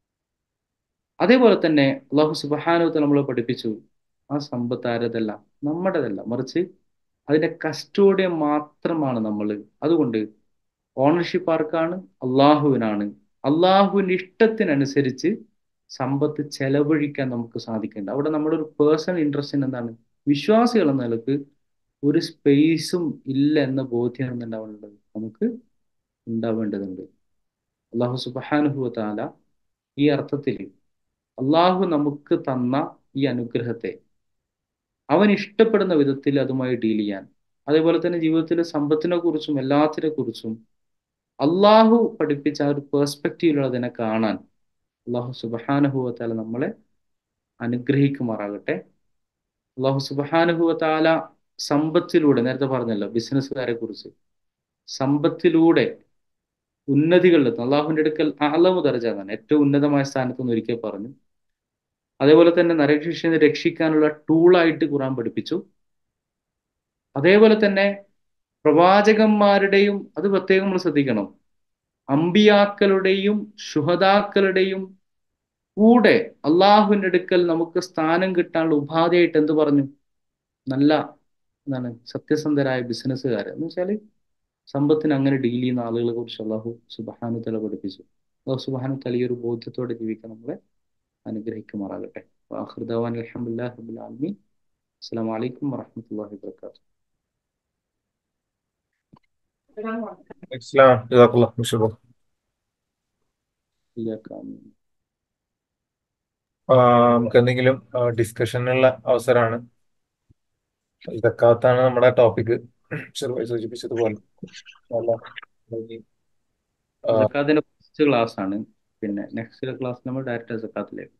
അതേപോലെ തന്നെ അള്ളാഹു സുബാനുവത്തെ നമ്മൾ പഠിപ്പിച്ചു ആ സമ്പത്ത് ആരതല്ല നമ്മുടേതല്ല മറിച്ച് അതിന്റെ കസ്റ്റോഡിയം മാത്രമാണ് നമ്മൾ അതുകൊണ്ട് ഓണർഷിപ്പ് ആർക്കാണ് അള്ളാഹുവിനാണ് അള്ളാഹുവിൻ്റെ ഇഷ്ടത്തിനനുസരിച്ച് സമ്പത്ത് ചെലവഴിക്കാൻ നമുക്ക് സാധിക്കേണ്ട അവിടെ നമ്മുടെ ഒരു പേഴ്സണൽ ഇൻട്രസ്റ്റിന് എന്താണ് വിശ്വാസികൾ എന്ന നിലക്ക് ഒരു സ്പേസും ഇല്ല എന്ന ബോധ്യം ഉണ്ടാവേണ്ടത് നമുക്ക് ഉണ്ടാവേണ്ടതുണ്ട് അള്ളാഹു സുബാനുഹു താല ഈ അർത്ഥത്തിൽ അള്ളാഹു നമുക്ക് തന്ന ഈ അനുഗ്രഹത്തെ അവൻ ഇഷ്ടപ്പെടുന്ന വിധത്തിൽ അതുമായി ഡീൽ ചെയ്യാൻ അതേപോലെ തന്നെ ജീവിതത്തിലെ സമ്പത്തിനെ കുറിച്ചും എല്ലാത്തിനെ കുറിച്ചും അള്ളാഹു പഠിപ്പിച്ച ആ ഒരു പേഴ്സ്പെക്റ്റീവിലുള്ള അതിനെ കാണാൻ അള്ളാഹു സുബഹാനുഭവത്താല നമ്മളെ അനുഗ്രഹിക്കുമാറാകട്ടെ അള്ളാഹു സുബഹാനുഭവത്താല സമ്പത്തിലൂടെ നേരത്തെ പറഞ്ഞല്ലോ ബിസിനസ്സുകാരെ കുറിച്ച് സമ്പത്തിലൂടെ ഉന്നതികളിലെത്തും അള്ളാഹുവിൻ്റെ അടുക്കൽ അളവ് ദർജാന്നാണ് ഏറ്റവും ഉന്നതമായ സ്ഥാനത്ത് നിന്ന് ഒരിക്കൽ പറഞ്ഞു അതേപോലെ തന്നെ നരകശിക്ഷനെ രക്ഷിക്കാനുള്ള ടൂളായിട്ട് ഖുറാൻ പഠിപ്പിച്ചു അതേപോലെ തന്നെ പ്രവാചകന്മാരുടെയും അത് പ്രത്യേകം നമ്മൾ ശ്രദ്ധിക്കണം അമ്പിയാക്കളുടെയും ശുഹതാക്കളുടെയും കൂടെ അള്ളാഹുവിൻ്റെ അടുക്കൽ നമുക്ക് സ്ഥാനം കിട്ടാനുള്ള ഉപാധിയായിട്ട് എന്ത് പറഞ്ഞു നല്ല എന്താണ് സത്യസന്ധരായ ബിസിനസ്സുകാർ എന്ന് വെച്ചാൽ സമ്പത്തിന് അങ്ങനെ ഡീൽ ചെയ്യുന്ന ആളുകളെ കുറിച്ച് അള്ളാഹു സുബാനു തല പഠിപ്പിച്ചു അള്ളാഹു സുബാനു തല ഈ ഒരു ബോധ്യത്തോടെ ജീവിക്കാൻ നമ്മളെ അനുഗ്രഹിക്കുമാറാകട്ടെ വാഹൃദാൻ അലഹമുല്ലാ റബുൽ ആലമീൻ അസ്സാം വലൈക്കും വറഹമത്തല്ലാഹി വാത്തു ഇസ്ലാം ജസാഖുല്ലാ മുഷബ നമുക്ക് എന്തെങ്കിലും ഡിസ്കഷനുള്ള അവസരമാണ് ഇതൊക്കാത്താണ് നമ്മുടെ ടോപ്പിക് ചെറുതായി സൂചിപ്പിച്ചതുപോലെ സക്കാത്തിന്റെ ഫസ്റ്റ് ക്ലാസ് ആണ് പിന്നെ നെക്സ്റ്റ് ക്ലാസ് നമ്മൾ ഡയറക്റ്റ് സക്കാത്തിലേക്ക്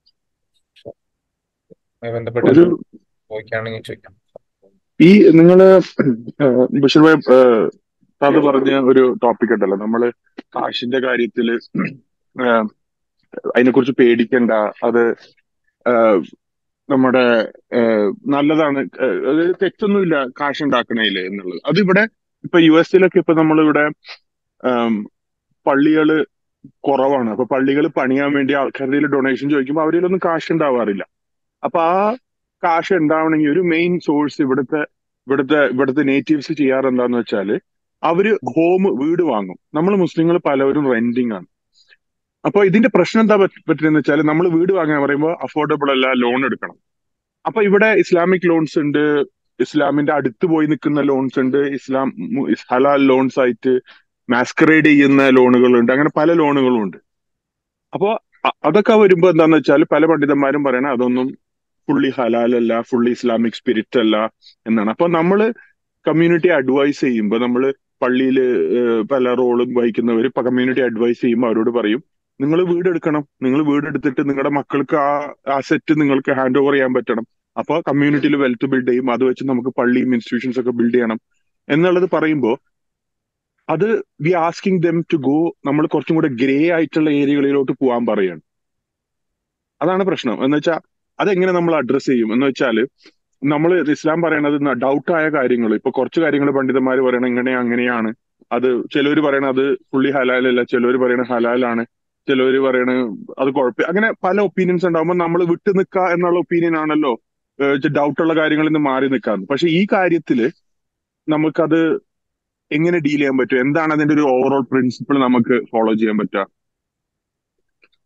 ബന്ധപ്പെട്ട് ചോദിക്കുകയാണെങ്കിൽ ചോദിക്കാം ഈ നിങ്ങള് ബഷീർ ഭായ് താത്ത പറഞ്ഞ ഒരു ടോപ്പിക് ഉണ്ടല്ലോ നമ്മള് കാശിന്റെ കാര്യത്തില് അതിനെക്കുറിച്ച് പേടിക്കണ്ട അത് നമ്മുടെ നല്ലതാണ് അതായത് തെറ്റൊന്നുമില്ല കാശ് ഉണ്ടാക്കണേല് എന്നുള്ളത് അതിവിടെ ഇപ്പൊ യു എസിലൊക്കെ ഇപ്പൊ നമ്മളിവിടെ പള്ളികള് കുറവാണ് അപ്പൊ പള്ളികൾ പണിയാൻ വേണ്ടി ആൾക്കാരുടെ ഡൊണേഷൻ ചോദിക്കുമ്പോൾ അവരിലൊന്നും കാശ് ഉണ്ടാവാറില്ല അപ്പൊ ആ കാശ് ഉണ്ടാവണമെങ്കിൽ ഒരു മെയിൻ സോഴ്സ് ഇവിടുത്തെ ഇവിടുത്തെ ഇവിടുത്തെ നേറ്റീവ്സ് ചെയ്യാറ് എന്താന്ന് വെച്ചാല് അവര് ഹോം വീട് വാങ്ങും നമ്മൾ മുസ്ലിങ്ങൾ പലവരും റെന്റിങ് ആണ് അപ്പൊ ഇതിന്റെ പ്രശ്നം എന്താ പറ്റുന്നത് വെച്ചാൽ നമ്മൾ വീട് വാങ്ങാൻ പറയുമ്പോൾ അഫോർഡബിൾ അല്ല ലോൺ എടുക്കണം അപ്പൊ ഇവിടെ ഇസ്ലാമിക് ലോൺസ് ഉണ്ട് ഇസ്ലാമിന്റെ അടുത്ത് പോയി നിൽക്കുന്ന ലോൺസ് ഉണ്ട് ഇസ്ലാം ഹലാൽ ലോൺസ് ആയിട്ട് മാസ്കറേഡ് ചെയ്യുന്ന ലോണുകളുണ്ട് അങ്ങനെ പല ലോണുകളും ഉണ്ട് അപ്പോ അതൊക്കെ വരുമ്പോ എന്താന്ന് വെച്ചാൽ പല പണ്ഡിതന്മാരും പറയണ അതൊന്നും ഫുള്ളി ഹലാൽ അല്ല ഫുള്ളി ഇസ്ലാമിക് സ്പിരിറ്റ് അല്ല എന്നാണ് അപ്പൊ നമ്മള് കമ്മ്യൂണിറ്റി അഡ്വൈസ് ചെയ്യുമ്പോൾ നമ്മൾ പള്ളിയിൽ പല റോളും വഹിക്കുന്നവർ കമ്മ്യൂണിറ്റി അഡ്വൈസ് ചെയ്യുമ്പോൾ അവരോട് പറയും നിങ്ങൾ വീട് എടുക്കണം നിങ്ങൾ വീട് എടുത്തിട്ട് നിങ്ങളുടെ മക്കൾക്ക് ആ ആ സെറ്റ് നിങ്ങൾക്ക് ഹാൻഡ് ഓവർ ചെയ്യാൻ പറ്റണം അപ്പൊ കമ്മ്യൂണിറ്റിയിൽ വെൽത്ത് ബിൽഡ് ചെയ്യും അത് വെച്ച് നമുക്ക് പള്ളിയും ഇൻസ്റ്റിറ്റ്യൂഷൻസ് ഒക്കെ ബിൽഡ് ചെയ്യണം എന്നുള്ളത് പറയുമ്പോൾ അത് we asking them to go നമ്മൾ കുറച്ചും കൂടെ ഗ്രേ ആയിട്ടുള്ള ഏരിയകളിലോട്ട് പോകാൻ പറയാണ് അതാണ് പ്രശ്നം എന്ന് വെച്ചാൽ അതെങ്ങനെ നമ്മൾ അഡ്രസ് ചെയ്യും എന്ന് വെച്ചാല് നമ്മൾ ഇസ്ലാം പറയണത് ഡൗട്ട് ആയ കാര്യങ്ങൾ ഇപ്പൊ കുറച്ച് കാര്യങ്ങൾ പണ്ഡിതന്മാർ പറയണ ഇങ്ങനെ അങ്ങനെയാണ് അത് ചിലവർ പറയണ അത് ഫുള്ളി ഹലാലല്ല ചിലവർ പറയണ ഹലാലാണ് ചിലവർ പറയണ അത് കുഴപ്പം അങ്ങനെ പല ഒപ്പീനിയൻസ് ഉണ്ടാകുമ്പോൾ നമ്മൾ വിട്ടു നിൽക്കുക എന്നുള്ള ഒപ്പീനിയൻ ആണല്ലോ ഡൗട്ടുള്ള കാര്യങ്ങളിൽ നിന്ന് മാറി നിൽക്കാന്ന് പക്ഷെ ഈ കാര്യത്തില് നമുക്കത് എങ്ങനെ ഡീൽ ചെയ്യാൻ പറ്റും എന്താണ് അതിന്റെ ഒരു ഓവറോൾ പ്രിൻസിപ്പിൾ നമുക്ക് ഫോളോ ചെയ്യാൻ പറ്റുക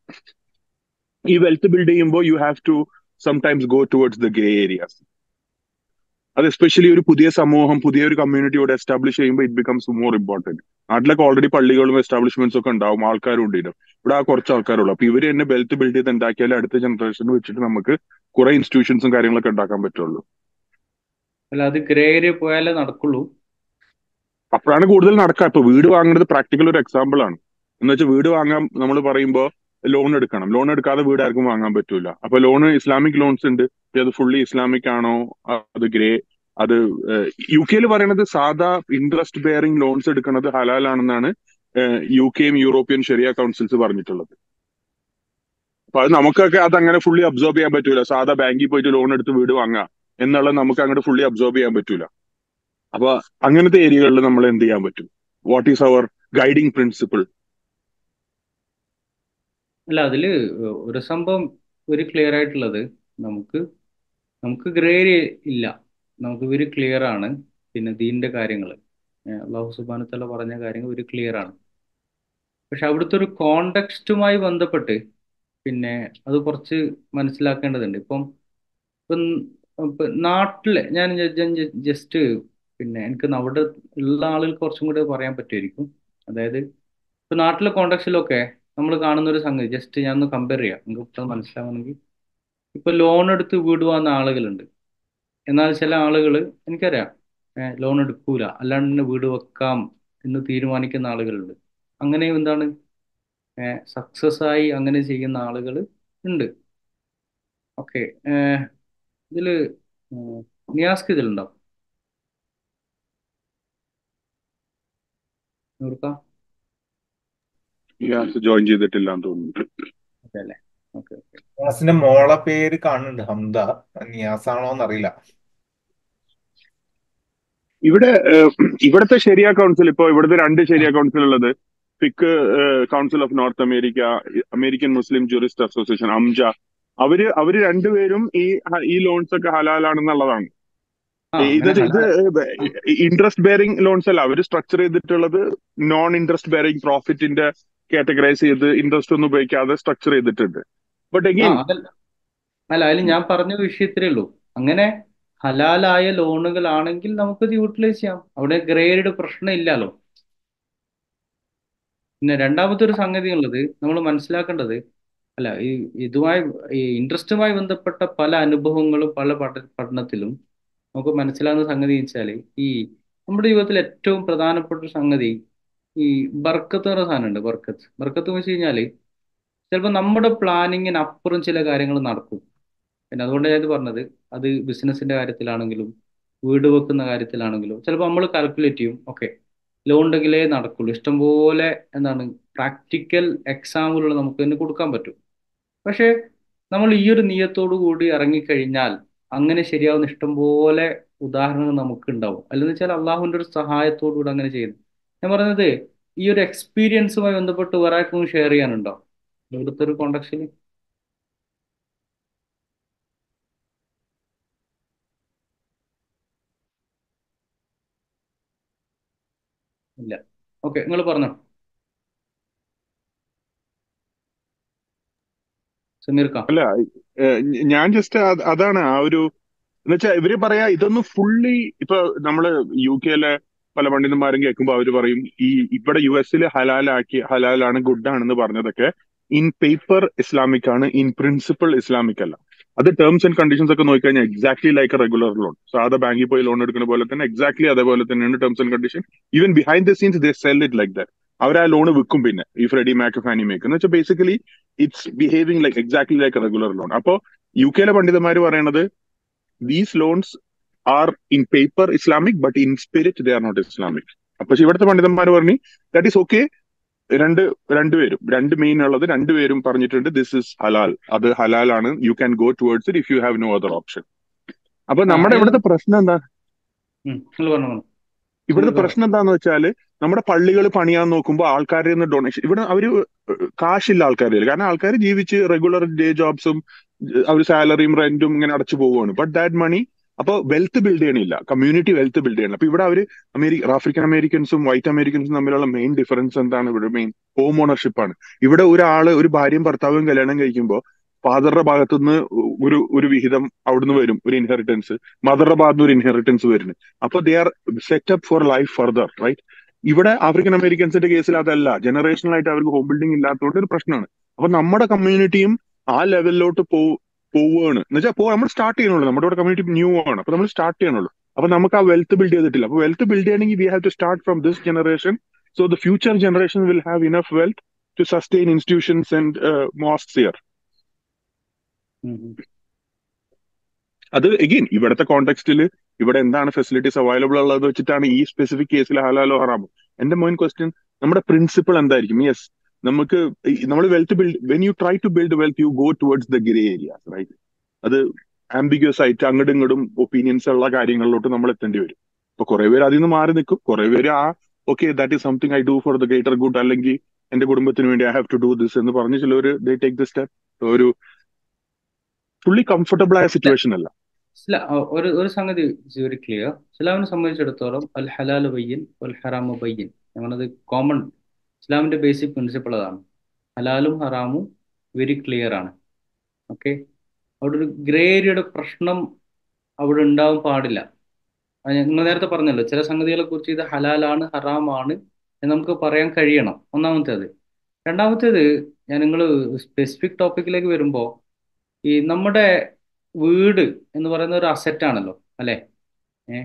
ഈ വെൽത്ത് ബിൽഡ് ചെയ്യുമ്പോൾ you have to sometimes go towards the grey areas അത് എസ്പെഷ്യലി ഒരു പുതിയ സമൂഹം പുതിയ ഒരു കമ്മ്യൂണിറ്റി ഇവിടെ എസ്റ്റാബ്ലിഷ് ചെയ്യുമ്പോൾ ഇറ്റ് ബിക്കംസ് മോർ ഇമ്പോർട്ടന്റ് നാട്ടിലൊക്കെ ഓൾറെഡി പള്ളികളും എസ്റ്റാബ്ലിഷ്മെന്റ്സ് ഒക്കെ ഉണ്ടാവും ആൾക്കാരും ഉണ്ട് ഇതിന്. ഇവിടെ ആ കുറച്ച് ആൾക്കാരുള്ളൂ അപ്പൊ ഇവര് തന്നെ ബെൽറ്റ് ബിൽഡ് ചെയ്ത് ഉണ്ടാക്കിയാൽ അടുത്ത ജനറേഷന് വെച്ചിട്ട് നമുക്ക് കുറെ ഇൻസ്റ്റിറ്റ്യൂഷൻസും കാര്യങ്ങളൊക്കെ ഉണ്ടാക്കാൻ പറ്റുള്ളൂ അല്ല അത് ഗ്രേ ഏരിയ പോയാലേ നടക്കുള്ളൂ അപ്പോഴാണ് കൂടുതൽ നടക്കുക ഇപ്പൊ വീട് വാങ്ങുന്നത് പ്രാക്ടിക്കൽ ഒരു എക്സാമ്പിൾ ആണ് എന്ന് വെച്ചാൽ വീട് വാങ്ങാൻ നമ്മൾ പറയുമ്പോൾ ലോൺ എടുക്കണം ലോൺ എടുക്കാതെ വീട് ആർക്കും വാങ്ങാൻ പറ്റൂല അപ്പൊ ലോണ് ഇസ്ലാമിക് ലോൺസ് ഉണ്ട് ഇപ്പൊ അത് ഫുള്ളി ഇസ്ലാമിക് ആണോ അത് ഗ്രേ അത് യു കെയിൽ പറയുന്നത് സാധാ ഇൻട്രസ്റ്റ് ബെയറിംഗ് ലോൺസ് എടുക്കുന്നത് ഹലാലാണെന്നാണ് യു കെയും യൂറോപ്യൻ ഷെറിയ കൗൺസിൽസ് പറഞ്ഞിട്ടുള്ളത് അപ്പൊ അത് നമുക്കൊക്കെ അത് അങ്ങനെ ഫുള്ളി അബ്സോർബ് ചെയ്യാൻ പറ്റൂല സാധാ ബാങ്കിൽ പോയിട്ട് ലോൺ എടുത്ത് വീട് വാങ്ങാം എന്നുള്ളത് നമുക്ക് അങ്ങോട്ട് ഫുള്ളി അബ്സോർബ് ചെയ്യാൻ പറ്റൂല അപ്പൊ അങ്ങനത്തെ ഏരിയകളിൽ നമ്മൾ എന്ത് ചെയ്യാൻ പറ്റും what is our guiding principle അല്ല അതില് ഒരു സംഭവം ഒരു ക്ലിയർ ആയിട്ടുള്ളത് നമുക്ക് നമുക്ക് ഗ്രേ ഏരിയ ഇല്ല നമുക്ക് ഒരു ക്ലിയർ ആണ് പിന്നെ ദീന്റെ കാര്യങ്ങൾ അള്ളാഹു സുബാനത്തല്ല പറഞ്ഞ കാര്യങ്ങൾ ഒരു ക്ലിയർ ആണ് പക്ഷെ അവിടുത്തെ ഒരു കോണ്ടെക്സ്റ്റുമായി ബന്ധപ്പെട്ട് പിന്നെ അത് കുറച്ച് മനസ്സിലാക്കേണ്ടതുണ്ട് ഇപ്പം ഇപ്പം ഇപ്പം നാട്ടിലെ ഞാൻ ജസ്റ്റ് പിന്നെ എനിക്ക് അവിടെ ഉള്ള ആളുകൾക്ക് കുറച്ചും കൂടെ പറയാൻ പറ്റുമായിരിക്കും അതായത് ഇപ്പം നാട്ടിലെ കോണ്ടെക്സ്റ്റിലൊക്കെ നമ്മൾ കാണുന്ന ഒരു സംഗതി ജസ്റ്റ് ഞാൻ ഒന്ന് കമ്പയർ ചെയ്യാം നിങ്ങൾക്ക് ഇപ്പം മനസ്സിലാവണമെങ്കിൽ ഇപ്പൊ ലോൺ എടുത്ത് വീട് വന്ന ആളുകളുണ്ട് എന്നാൽ ചില ആളുകൾ എനിക്കറിയാം ലോൺ എടുക്കൂല അല്ലാണ്ട് തന്നെ വീട് വെക്കാം എന്ന് തീരുമാനിക്കുന്ന ആളുകളുണ്ട് അങ്ങനെ എന്താണ് സക്സസ് ആയി അങ്ങനെ ചെയ്യുന്ന ആളുകൾ ഉണ്ട് ഓക്കെ ഇതില് നിയാസ്ക് ഇതിലുണ്ടോ നൂർക്ക ജോയിൻ ചെയ്തിട്ടില്ല എന്ന് തോന്നുന്നു ഓക്കെ അല്ലേ ഓക്കെ ഓക്കെ നിയാസിന്റെ മോളെ പേര് കാണുന്നുണ്ട് ഹംദ നിയാസാണോ എന്നറിയില്ല ഇവിടെ ഏഹ്, ഇവിടുത്തെ ശരിയ കൗൺസിൽ ഇപ്പോ ഇവിടുത്തെ രണ്ട് ശരിയ കൗൺസിൽ ഉള്ളത് ഫിക്ക് council of North America American Muslim jurist association AMJA അവര് അവര് രണ്ടുപേരും ഈ ഹ- ഈ ലോൺസ് ഒക്കെ ഹലാലാണെന്നുള്ളതാണ് ആ ഇത് അങ്ങനെ ഇത് ഇൻട്രസ്റ്റ് ബെയറിംഗ് ലോൺസ് അല്ല അവര് സ്ട്രക്ചർ ചെയ്തിട്ടുള്ളത് നോൺ ഇൻട്രസ്റ്റ് ബെയറിംഗ് പ്രോഫിറ്റിന്റെ കാറ്റഗറൈസ് ചെയ്ത് ഇൻട്രസ്റ്റ് ഒന്നും ഉപയോഗിക്കാതെ സ്ട്രക്ചർ ചെയ്തിട്ടുണ്ട് ബട്ട് ആ അഗെയിൻ അതല്ല അല്ല അതിൽ ഞാൻ പറഞ്ഞ വിഷയത്തിലേ ഉള്ളൂ അങ്ങനെ ഹലാലായ ലോണുകളാണെങ്കിൽ നമുക്കത് യൂട്ടിലൈസ് ചെയ്യാം അവിടെ ഗ്രേഡ് പ്രശ്നം ഇല്ലല്ലോ പിന്നെ രണ്ടാമത്തെ ഒരു സംഗതി ഉള്ളത് നമ്മൾ മനസ്സിലാക്കേണ്ടത് അല്ല ഈ ഇതുമായി ഈ ഇൻട്രസ്റ്റുമായി ബന്ധപ്പെട്ട പല അനുഭവങ്ങളും പല പഠ പഠനത്തിലും നമുക്ക് മനസ്സിലാകുന്ന സംഗതി വെച്ചാൽ ഈ നമ്മുടെ ജീവിതത്തിൽ ഏറ്റവും പ്രധാനപ്പെട്ട ഒരു സംഗതി ഈ ബർക്കത്ത് എന്ന് പറഞ്ഞ സാധനമുണ്ട് ബർക്കത്ത് ബർക്കത്ത് എന്ന് വെച്ച് കഴിഞ്ഞാൽ ചിലപ്പോൾ നമ്മുടെ പ്ലാനിങ്ങിന് അപ്പുറം ചില കാര്യങ്ങൾ നടക്കും പിന്നെ അതുകൊണ്ട് ഞാൻ ഇത് പറഞ്ഞത് അത് ബിസിനസിന്റെ കാര്യത്തിലാണെങ്കിലും വീട് വെക്കുന്ന കാര്യത്തിലാണെങ്കിലും ചിലപ്പോൾ നമ്മൾ കാൽക്കുലേറ്റ് ചെയ്യും ഓക്കെ ലോൺ ഉണ്ടെങ്കിലേ നടക്കുള്ളൂ ഇഷ്ടംപോലെ എന്താണ് പ്രാക്ടിക്കൽ എക്സാമ്പിളുകൾ നമുക്ക് തന്നെ കൊടുക്കാൻ പറ്റും പക്ഷേ നമ്മൾ ഈ ഒരു നിയത്തോടു കൂടി ഇറങ്ങിക്കഴിഞ്ഞാൽ അങ്ങനെ ശരിയാവുന്ന ഇഷ്ടംപോലെ ഉദാഹരണങ്ങൾ നമുക്ക് ഉണ്ടാവും അല്ലെന്ന് വെച്ചാൽ അള്ളാഹുവിന്റെ ഒരു സഹായത്തോടു കൂടി അങ്ങനെ ചെയ്യുന്നു ഞാൻ പറഞ്ഞത് ഈ ഒരു എക്സ്പീരിയൻസുമായി ബന്ധപ്പെട്ട് വേറെ ആർക്കും ഷെയർ ചെയ്യാനുണ്ടോ ഇവിടുത്തെ ഒരു കോണ്ടക്സിൽ ഇല്ല ഓക്കെ നിങ്ങൾ പറഞ്ഞോ സമീർ ഖാൻ അല്ല ഏഹ് ഞാൻ ജസ്റ്റ് അതാണ് ആ ഒരു എന്നുവെച്ചാൽ ഇവര് പറയാ ഇതൊന്നും ഫുള്ളി ഇപ്പൊ നമ്മള് യു കെയിലെ പല പണ്ഡിതന്മാരും കേൾക്കുമ്പോൾ അവര് പറയും ഈ ഇവിടെ യു എസിൽ ഹലാലാക്കി ഹലാലാണ് ഗുഡ് ആണെന്ന് പറഞ്ഞതൊക്കെ ഇൻ പേപ്പർ ഇസ്ലാമിക് ആണ് ഇൻ പ്രിൻസിപ്പിൾ ഇസ്ലാമിക് അല്ല അത് ടേംസ് ആൻഡ് കണ്ടീഷൻസ് ഒക്കെ നോക്കിക്കഴിഞ്ഞാൽ exactly like a regular loan സാധാ ബാങ്കിൽ പോയി ലോൺ എടുക്കുന്ന പോലെ തന്നെ എക്സാക്ട്ലി അതേപോലെ തന്നെയാണ് terms and condition even behind the scenes they sell it like that അവർ ആ ലോൺ വിൽക്കും പിന്നെ ഈ ഫ്രെഡി മാക്ക് ഫാനി മേക്ക് എന്ന് വെച്ചാൽ basically it's behaving like exactly like a regular loan അപ്പോ യു കെയിലെ പണ്ഡിതന്മാർ പറയണത് these loans are in paper Islamic but in spirit they are not Islamic പക്ഷെ ഇവിടുത്തെ പണ്ഡിതന്മാർ പറഞ്ഞു ദാറ്റ് ഈസ് ഓക്കെ രണ്ട് രണ്ടുപേരും രണ്ട് മെയിൻ ഉള്ളത് രണ്ടുപേരും പറഞ്ഞിട്ടുണ്ട് ദിസ് ഇസ് ഹലാൽ അത് ഹലാലാണ് you can go towards it if you have no other option അപ്പൊ ആ നമ്മുടെ ഇത് ഇവിടുത്തെ പ്രശ്നം എന്താ നിങ്ങൾ പറഞ്ഞു പറഞ്ഞു ഇവിടുത്തെ സമീർ പറ പ്രശ്നം എന്താന്ന് വെച്ചാല് നമ്മുടെ പള്ളികൾ പണിയാൻ നോക്കുമ്പോൾ ആൾക്കാരിൽ നിന്ന് ഡൊണേഷൻ ഇവിടെ അവര് കാശില്ല ആൾക്കാരിൽ കാരണം ആൾക്കാർ ജീവിച്ച് റെഗുലർ ഡേ ജോബ്സും അവർ സാലറിയും റെന്റും ഇങ്ങനെ അടച്ചു പോവുകയാണ് ബട്ട് ദാറ്റ് മണി അപ്പൊ വെൽത്ത് ബിൽഡ് ചെയ്യണില്ല കമ്മ്യൂണിറ്റി വെൽത്ത് ബിൽഡ് ചെയ്യണം അപ്പൊ ഇവിടെ അവര് അമേരിക്ക ആഫ്രിക്കൻ അമേരിക്കൻസും വൈറ്റ് അമേരിക്കൻസും തമ്മിലുള്ള മെയിൻ ഡിഫറൻസ് എന്താണ് ഇവിടെ മെയിൻ ഹോം ഓണർഷിപ്പ് ആണ് ഇവിടെ ഒരാള് ഒരു ഭാര്യയും ഭർത്താവും കല്യാണം കഴിക്കുമ്പോൾ ഫാദറുടെ ഭാഗത്തുനിന്ന് ഒരു ഒരു വിഹിതം അവിടുന്ന് വരും ഒരു ഇൻഹെറിറ്റൻസ് മദറുടെ ഭാഗത്ത് ഒരു ഇൻഹെറിറ്റൻസ് വരുന്നു അപ്പൊ they are setup for life further right ഇവിടെ ആഫ്രിക്കൻ അമേരിക്കൻസിന്റെ കേസിൽ അതല്ല ജനറേഷണൽ ആയിട്ട് അവർക്ക് ഹോം ബിൽഡിംഗ് ഇല്ലാത്തതുകൊണ്ട് ഒരു പ്രശ്നമാണ് അപ്പൊ നമ്മുടെ കമ്മ്യൂണിറ്റിയും ആ ലെവലിലോട്ട് പോ പോവുകയാണ് എന്ന് വെച്ചാൽ പോ നമ്മൾ സ്റ്റാർട്ട് ചെയ്യണുള്ളൂ നമ്മുടെ ഇവിടെ കമ്മ്യൂണിറ്റി ന്യൂ ആണ് അപ്പൊ നമ്മൾ സ്റ്റാർട്ട് ചെയ്യണുള്ളൂ അപ്പൊ നമുക്ക് ആ വെൽത്ത് ബിൽഡ് ചെയ്തിട്ടില്ല അപ്പൊ വെൽത്ത് ബിൽഡ് ചെയ്യണമെങ്കിൽ we have to start from this generation so the future generation will have enough wealth to sustain institutions and mosque here um, um. അത് എഗെയിൻ ഇവിടുത്തെ കോണ്ടെക്സ്റ്റിൽ ഇവിടെ എന്താണ് ഫെസിലിറ്റീസ് അവൈലബിൾ ഉള്ളത് വെച്ചിട്ടാണ് ഈ സ്പെസിഫിക് കേസിൽ ഹലാലോ ഹറാമോ എന്റെ മോൻ ക്വസ്റ്റ്യൻ നമ്മുടെ പ്രിൻസിപ്പിൾ എന്തായിരിക്കും യെസ് നമുക്ക് നമ്മൾ wealth build when you try to build wealth you go towards the grey areas right അത് ആംബിഗ്യസ് ആയിട്ട് അങ്ങോട്ടും ഇങ്ങോട്ടും ഒപ്പീനിയൻസ് ഉള്ള കാര്യങ്ങളിലോട്ട് നമ്മൾ എത്തേണ്ടി വരും ഇപ്പൊ കുറെ പേര് അതിൽ നിന്ന് മാറി നിൽക്കും കുറെ പേര് ആ okay that is something I do for the greater good അല്ലെങ്കിൽ എന്റെ കുടുംബത്തിന് വേണ്ടി I have to do this എന്ന് പറഞ്ഞ് ചിലർ ദേ ടേക്ക് ദ സ്റ്റെപ്പ് ഒരു ഫുള്ളി കംഫർട്ടബിൾ ആയ സിറ്റുവേഷൻ അല്ല ഇസ്ലാ ഒ- ഒരു ഒരു സംഗതി വെരി ക്ലിയർ ഇസ്ലാമിനെ സംബന്ധിച്ചിടത്തോളം അൽ ഹലാൽ ബയ്യൻ വൽ ഹറാമു ബയ്യൻ ഞങ്ങളത് കോമൺ ഇസ്ലാമിന്റെ ബേസിക് പ്രിൻസിപ്പിൾ അതാണ് ഹലാലും ഹറാമും വെരി ക്ലിയർ ആണ് ഓക്കെ അവിടെ ഒരു ഗ്രേ ഏരിയയുടെ പ്രശ്നം അവിടെ ഉണ്ടാവാൻ പാടില്ല അത് നിങ്ങൾ നേരത്തെ പറഞ്ഞല്ലോ ചില സംഗതികളെ കുറിച്ച് ഇത് ഹലാലാണ് ഹറാമാണ് എന്ന് നമുക്ക് പറയാൻ കഴിയണം ഒന്നാമത്തേത് രണ്ടാമത്തേത് ഞാൻ നിങ്ങൾ സ്പെസിഫിക് ടോപ്പിക്കിലേക്ക് വരുമ്പോൾ ഈ നമ്മുടെ വീട് എന്ന് പറയുന്ന ഒരു അസറ്റ് ആണല്ലോ അല്ലേ ഏ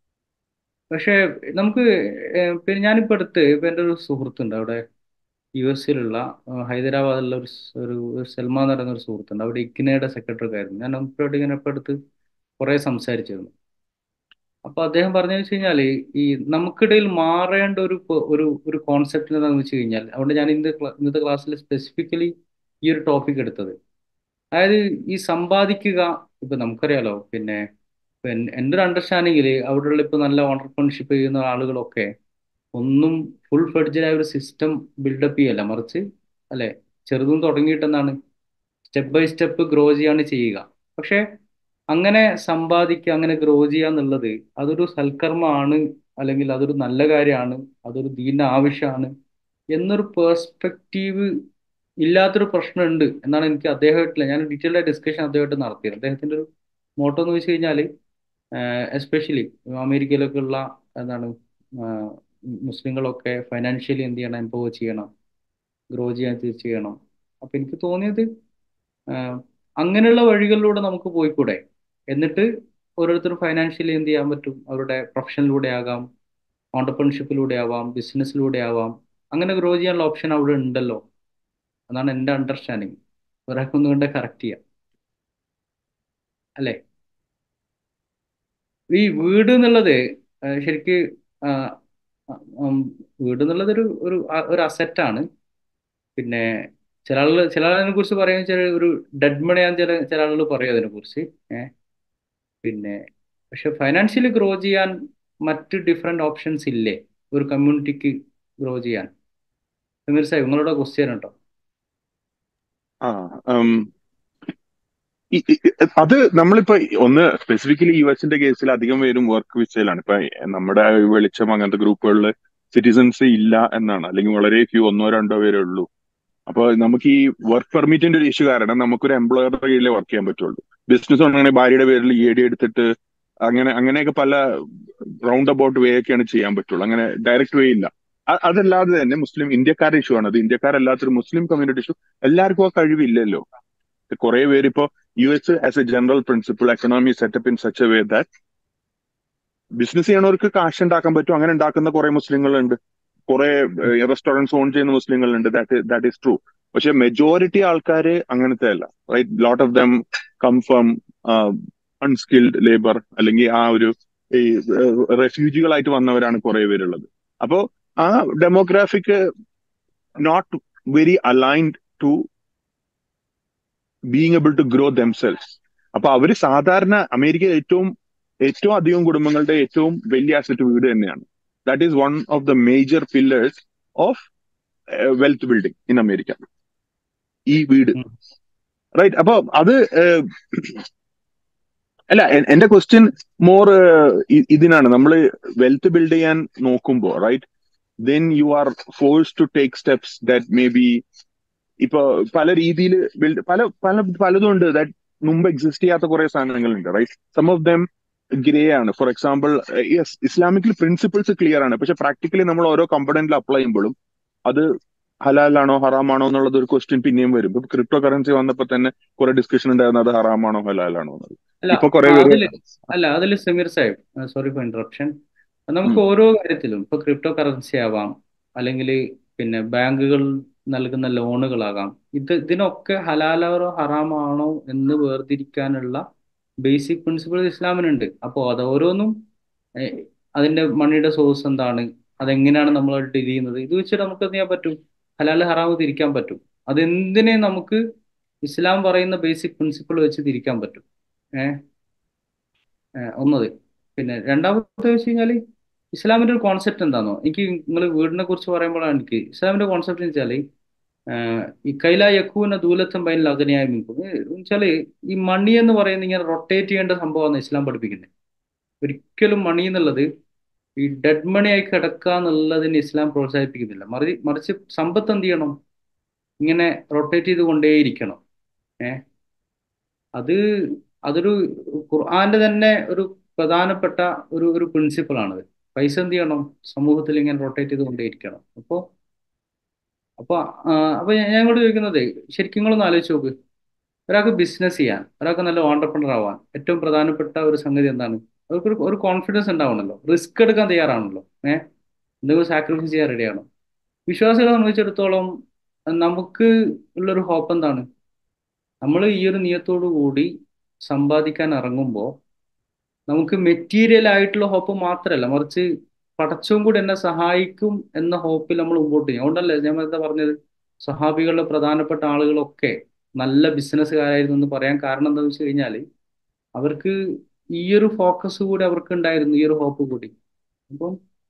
പക്ഷേ നമുക്ക് ഏ, പിന്നെ ഞാനിപ്പോൾ അടുത്ത് ഇപ്പം എൻ്റെ ഒരു സുഹൃത്തുണ്ട് അവിടെ യു എസിലുള്ള ഹൈദരാബാദിലുള്ള ഒരു സ്- ഒരു ഒരു സൽമാൻ എന്ന് പറയുന്ന ഒരു സുഹൃത്തുണ്ട് അവിടെ ഇഗ്നയുടെ സെക്രട്ടറി ഒക്കെ ആയിരുന്നു ഞാൻ അവരോട് ഇങ്ങനെ ഇപ്പം അടുത്ത് കുറേ സംസാരിച്ചിരുന്നു അപ്പൊ അദ്ദേഹം പറഞ്ഞതെന്ന് വെച്ച് കഴിഞ്ഞാൽ ഈ നമുക്കിടയിൽ മാറേണ്ട ഒരു പ- ഒരു ഒരു കോൺസെപ്റ്റ് എന്താണെന്ന് വെച്ച് കഴിഞ്ഞാൽ അതുകൊണ്ട് ഞാൻ ഇന്ന് ക്ല- ഇന്നത്തെ ക്ലാസ്സിൽ സ്പെസിഫിക്കലി ഈ ഒരു ടോപ്പിക് എടുത്തത് അതായത് ഈ സമ്പാദിക്കുക ഇപ്പൊ നമുക്കറിയാലോ പിന്നെ ഇപ്പൊ എൻ- എൻ്റെ ഒരു അണ്ടർസ്റ്റാൻഡിങ്ങിൽ അവിടെയുള്ള ഇപ്പൊ നല്ല ഓണ്ടർപ്രണർഷിപ്പ് ചെയ്യുന്ന ആളുകളൊക്കെ ഒന്നും ഫുൾ ഫ്ലെഡ്ജഡ് ആയ ഒരു സിസ്റ്റം ബിൽഡപ്പ് ചെയ്യല്ല മറിച്ച് അല്ലെ ചെറുതും തുടങ്ങിയിട്ട് എന്താണ് സ്റ്റെപ്പ് ബൈ സ്റ്റെപ്പ് ഗ്രോ ചെയ്യാണ് ചെയ്യുക പക്ഷെ അങ്ങനെ സമ്പാദിക്കുക അങ്ങനെ ഗ്രോ ചെയ്യുക എന്നുള്ളത് അതൊരു സൽക്കർമ്മമാണ് അല്ലെങ്കിൽ അതൊരു നല്ല കാര്യമാണ് അതൊരു ദീന ആവശ്യമാണ് എന്നൊരു പേഴ്സ്പെക്റ്റീവ് ഇല്ലാത്തൊരു പ്രശ്നമുണ്ട് എന്നാണ് എനിക്ക് അദ്ദേഹമായിട്ടില്ല ഞാൻ ഡീറ്റെയിൽഡ് ആയ ഡിസ്കഷൻ അദ്ദേഹമായിട്ട് നടത്തിയത് അദ്ദേഹത്തിന്റെ ഒരു മോട്ടോ എന്ന് വെച്ച് കഴിഞ്ഞാൽ എസ്പെഷ്യലി അമേരിക്കയിലൊക്കെ ഉള്ള എന്താണ് ആഹ് മുസ്ലിങ്ങളൊക്കെ ഫൈനാൻഷ്യലി എന്ത് ചെയ്യണം എംപവർ ചെയ്യണം ഗ്രോ ചെയ്യാൻ ഇത് ചെയ്യണം അപ്പൊ എനിക്ക് തോന്നിയത് ആഹ് അങ്ങനെയുള്ള വഴികളിലൂടെ നമുക്ക് പോയിക്കൂടെ എന്നിട്ട് ഓരോരുത്തരും ഫൈനാൻഷ്യലി എന്ത് ചെയ്യാൻ പറ്റും അവരുടെ പ്രൊഫഷനിലൂടെ ആകാം ഓണ്ടർപ്രണർഷിപ്പിലൂടെ ആവാം ബിസിനസ്സിലൂടെ ആവാം അങ്ങനെ ഗ്രോ ചെയ്യാനുള്ള ഓപ്ഷൻ അവിടെ ഉണ്ടല്ലോ അതാണ് എൻ്റെ അണ്ടർസ്റ്റാൻഡിങ് ഒരാൾക്കൊന്നും കൊണ്ട് കറക്റ്റ് ചെയ്യാം അല്ലേ ഈ വീട് എന്നുള്ളത് ആഹ് ശരിക്ക് ആഹ് ഉം വീട് എന്നുള്ളത് ഒരു ഒരു അ- ഒരു അസറ്റാണ് പിന്നെ ചില ആളുകൾ ചില ആളുകളെ കുറിച്ച് പറയാൻ വെച്ചാൽ ഒരു ഡെഡ് മണിയാന്ന് ചില ചില ആളുകൾ പറയും അതിനെ കുറിച്ച് ഏഹ് പിന്നെ പക്ഷെ ഫൈനാൻഷ്യലി ഗ്രോ ചെയ്യാൻ മറ്റ് ഡിഫറെന്റ് ഓപ്ഷൻസ് ഇല്ലേ ഒരു കമ്മ്യൂണിറ്റിക്ക് ഗ്രോ ചെയ്യാൻ സമീർ സാഹിബ് നിങ്ങളുടെ ക്വസ്റ്റ്യൻ ഉണ്ടോ ആ ഉം, ഈ- ഈ- അത് നമ്മളിപ്പോ ഒന്ന് സ്പെസിഫിക്കലി യു എസിന്റെ കേസിൽ അധികം പേരും വർക്ക് വിസയിലാണ് ഇപ്പൊ നമ്മുടെ വെളിച്ചം അങ്ങനത്തെ ഗ്രൂപ്പുകളിൽ സിറ്റിസൺസ് ഇല്ല എന്നാണ് അല്ലെങ്കിൽ വളരെ ഫ്യൂ ഒന്നോ രണ്ടോ പേരേ ഉള്ളൂ അപ്പൊ നമുക്ക് ഈ വർക്ക് പെർമിറ്റിന്റെ ഒരു ഇഷ്യൂ കാരണം നമുക്കൊരു എംപ്ലോയറുടെ കീഴിലേ വർക്ക് ചെയ്യാൻ പറ്റുള്ളൂ ബിസിനസ് ഉണ്ടെങ്കിൽ ഭാര്യയുടെ പേരിൽ ഇ ഡി എടുത്തിട്ട് അങ്ങനെ അങ്ങനെയൊക്കെ പല റൗണ്ട് അബൌട്ട് വേ ഒക്കെയാണ് ചെയ്യാൻ പറ്റുള്ളൂ അങ്ങനെ ഡയറക്റ്റ് വേ ഇല്ല അ- അതല്ലാതെ തന്നെ മുസ്ലിം ഇന്ത്യക്കാരുടെ ഇഷ്യൂ ആണ് അത് ഇന്ത്യക്കാരല്ലാത്തൊരു മുസ്ലിം കമ്മ്യൂണിറ്റി ഇഷ്യൂ എല്ലാവർക്കും ആ കഴിവില്ലല്ലോ കുറെ പേര് ഇപ്പോ U S as a general principle economy setup in such a way that business ചെയ്യണവർക്ക് കാശ് ഉണ്ടാക്കാൻ പറ്റും അങ്ങനെ ഉണ്ടാക്കുന്ന കുറെ മുസ്ലിങ്ങളുണ്ട് കുറെ റെസ്റ്റോറൻറ്റ്സ് ഓൺ ചെയ്യുന്ന മുസ്ലിങ്ങളുണ്ട് ദാറ്റ് ദാറ്റ് ഈസ് ട്രൂ പക്ഷെ മെജോറിറ്റി ആൾക്കാര് അങ്ങനത്തെ അല്ല right lot of them come from unskilled labour അല്ലെങ്കിൽ ആ ഒരു ഈ റെഫ്യൂജികളായിട്ട് വന്നവരാണ് കുറെ പേരുള്ളത് അപ്പോ ആ demographic not very aligned to being able to grow themselves അപ്പൊ അവര് സാധാരണ അമേരിക്കയിൽ ഏറ്റവും ഏറ്റവും അധികം കുടുംബങ്ങളുടെ ഏറ്റവും വലിയ അസറ്റ് വീട് തന്നെയാണ് that is one of the major pillars of wealth building in America ഈ വീട് ഉം. റൈറ്റ് അപ്പൊ അത് ഏഹ്, അല്ല എ- എന്റെ ക്വസ്റ്റ്യൻ മോർ ഇതിനാണ് നമ്മൾ വെൽത്ത് ബിൽഡ് ചെയ്യാൻ നോക്കുമ്പോ right then you are force to take steps that may be ഇപ്പൊ പല രീതിയിൽ ബിൽഡ് പല പല പലതും ഉണ്ട് ദാറ്റ് മുമ്പ് എക്സിസ്റ്റ് ചെയ്യാത്ത കുറെ സാധനങ്ങളുണ്ട് right some of them grey ആണ് ഫോർ എക്സാമ്പിൾ യെസ് ഇസ്ലാമിക്കിൽ പ്രിൻസിപ്പിൾസ് ക്ലിയർ ആണ് പക്ഷെ പ്രാക്ടിക്കലി നമ്മൾ ഓരോ കമ്പണന്റിൽ അപ്ലൈ ചെയ്യുമ്പോഴും അത് ഹലാലാണോ ഹറാമാണോ എന്നുള്ളത് ഒരു ക്വസ്റ്റ്യൻ പിന്നെയും വരും ഇപ്പൊ ക്രിപ്റ്റോ കറൻസി വന്നപ്പോ തന്നെ കുറെ ഡിസ്കഷൻ ഉണ്ടായിരുന്നു അത് ഹറാമാണോ ഹലാലാണോ എന്നത് അല്ല ഇപ്പൊ കുറെ ആ, പേര് അതില് അല്ല അതിൽ Sameer Sahib sorry for interruption നമുക്ക് ഉം, ഓരോ കാര്യത്തിലും ഇപ്പൊ ക്രിപ്റ്റോ കറൻസി ആവാം അല്ലെങ്കിൽ പിന്നെ ബാങ്കുകൾ നൽകുന്ന ലോണുകളാകാം ഇത് ഇതിനൊക്കെ ഹലാലാണോ ഹറാമാണോ എന്ന് വേർതിരിക്കാനുള്ള ബേസിക് പ്രിൻസിപ്പിൾ ഇസ്ലാമിനുണ്ട് അപ്പോൾ അത് ഓരോന്നും ഏഹ്, അതിന്റെ മണിയുടെ സോഴ്സ് എന്താണ് അതെങ്ങനെയാണ് നമ്മൾ ഡീൽ ചെയ്യുന്നത് ഇത് വെച്ചിട്ട് നമുക്ക് എന്ത് ചെയ്യാൻ പറ്റും ഹലാൽ ഹറാമ് തിരിക്കാൻ പറ്റും അതെന്തിനെ നമുക്ക് ഇസ്ലാം പറയുന്ന ബേസിക് പ്രിൻസിപ്പിൾ വെച്ച് തിരിക്കാൻ പറ്റും ഏഹ് ഏഹ് ഒന്നത് പിന്നെ രണ്ടാമത്തെ വെച്ച് കഴിഞ്ഞാല് ഇസ്ലാമിന്റെ ഒരു കോൺസെപ്റ്റ് എന്താണോ എനിക്ക് നിങ്ങൾ വീടിനെ കുറിച്ച് പറയുമ്പോഴാണ് എനിക്ക് ഇസ്ലാമിന്റെ കോൺസെപ്റ്റ് എന്ന് വെച്ചാല് ആഹ് ഈ കൈല യക്കൂന ദൂലത്തും ബൈനിൽ അഗ്നിയായി നിൽക്കും വെച്ചാല് ഈ മണി എന്ന് പറയുന്നത് ഇങ്ങനെ റൊട്ടേറ്റ് ചെയ്യേണ്ട സംഭവമാണ് ഇസ്ലാം പഠിപ്പിക്കുന്നത് ഒരിക്കലും മണി എന്നുള്ളത് ഈ ഡെഡ് മണി ആയി കിടക്കുക എന്നുള്ളതിന് ഇസ്ലാം പ്രോത്സാഹിപ്പിക്കുന്നില്ല മറി മറിച്ച് സമ്പത്ത് എന്ത് ചെയ്യണം ഇങ്ങനെ റൊട്ടേറ്റ് ചെയ്ത് കൊണ്ടേയിരിക്കണം ഏഹ് അത് അതൊരു ഖുർആന്റെ തന്നെ ഒരു പ്രധാനപ്പെട്ട ഒരു ഒരു പ്രിൻസിപ്പിൾ ആണത് പൈസ എന്ത് ചെയ്യണം സമൂഹത്തിൽ ഇങ്ങനെ റൊട്ടേറ്റ് ചെയ്ത് കൊണ്ടേയിരിക്കണം അപ്പോൾ അപ്പോൾ അപ്പോൾ ഞാൻ ഞാൻ ഇങ്ങോട്ട് ചോദിക്കുന്നത് ശരിക്കും നിങ്ങളൊന്ന് ആലോചിച്ച് നോക്ക് ഒരാൾക്ക് ബിസിനസ് ചെയ്യാൻ ഒരാൾക്ക് നല്ല ഓണ്ടർപ്രണർ ആവാൻ ഏറ്റവും പ്രധാനപ്പെട്ട ഒരു സംഗതി എന്താണ് അവർക്കൊരു ഒരു കോൺഫിഡൻസ് ഉണ്ടാവണമല്ലോ റിസ്ക് എടുക്കാൻ തയ്യാറാണല്ലോ ഏഹ് എന്തെങ്കിലും സാക്രിഫൈസ് ചെയ്യാൻ റെഡിയാണോ വിശ്വാസികളെ സംബന്ധിച്ചിടത്തോളം നമുക്ക് ഉള്ളൊരു ഹോപ്പ് എന്താണ് നമ്മൾ ഈ ഒരു നിയത്തോടു കൂടി സമ്പാദിക്കാൻ ഇറങ്ങുമ്പോൾ നമുക്ക് മെറ്റീരിയൽ ആയിട്ടുള്ള ഹോപ്പ് മാത്രമല്ല മറിച്ച് പടച്ചവും കൂടി എന്നെ സഹായിക്കും എന്ന ഹോപ്പിൽ നമ്മൾ മുമ്പോട്ട് ചെയ്യും അതുകൊണ്ടല്ലേ ഞാൻ നേരത്തെ പറഞ്ഞത് സഹാബികളുടെ പ്രധാനപ്പെട്ട ആളുകളൊക്കെ നല്ല ബിസിനസ്സുകാരായിരുന്നു എന്ന് പറയാൻ കാരണം എന്താണെന്ന് വെച്ച് കഴിഞ്ഞാൽ അവർക്ക് ഈ ഒരു ഫോക്കസ് കൂടി അവർക്ക് ഉണ്ടായിരുന്നു ഈ ഒരു ഹോപ്പ് കൂടി അപ്പം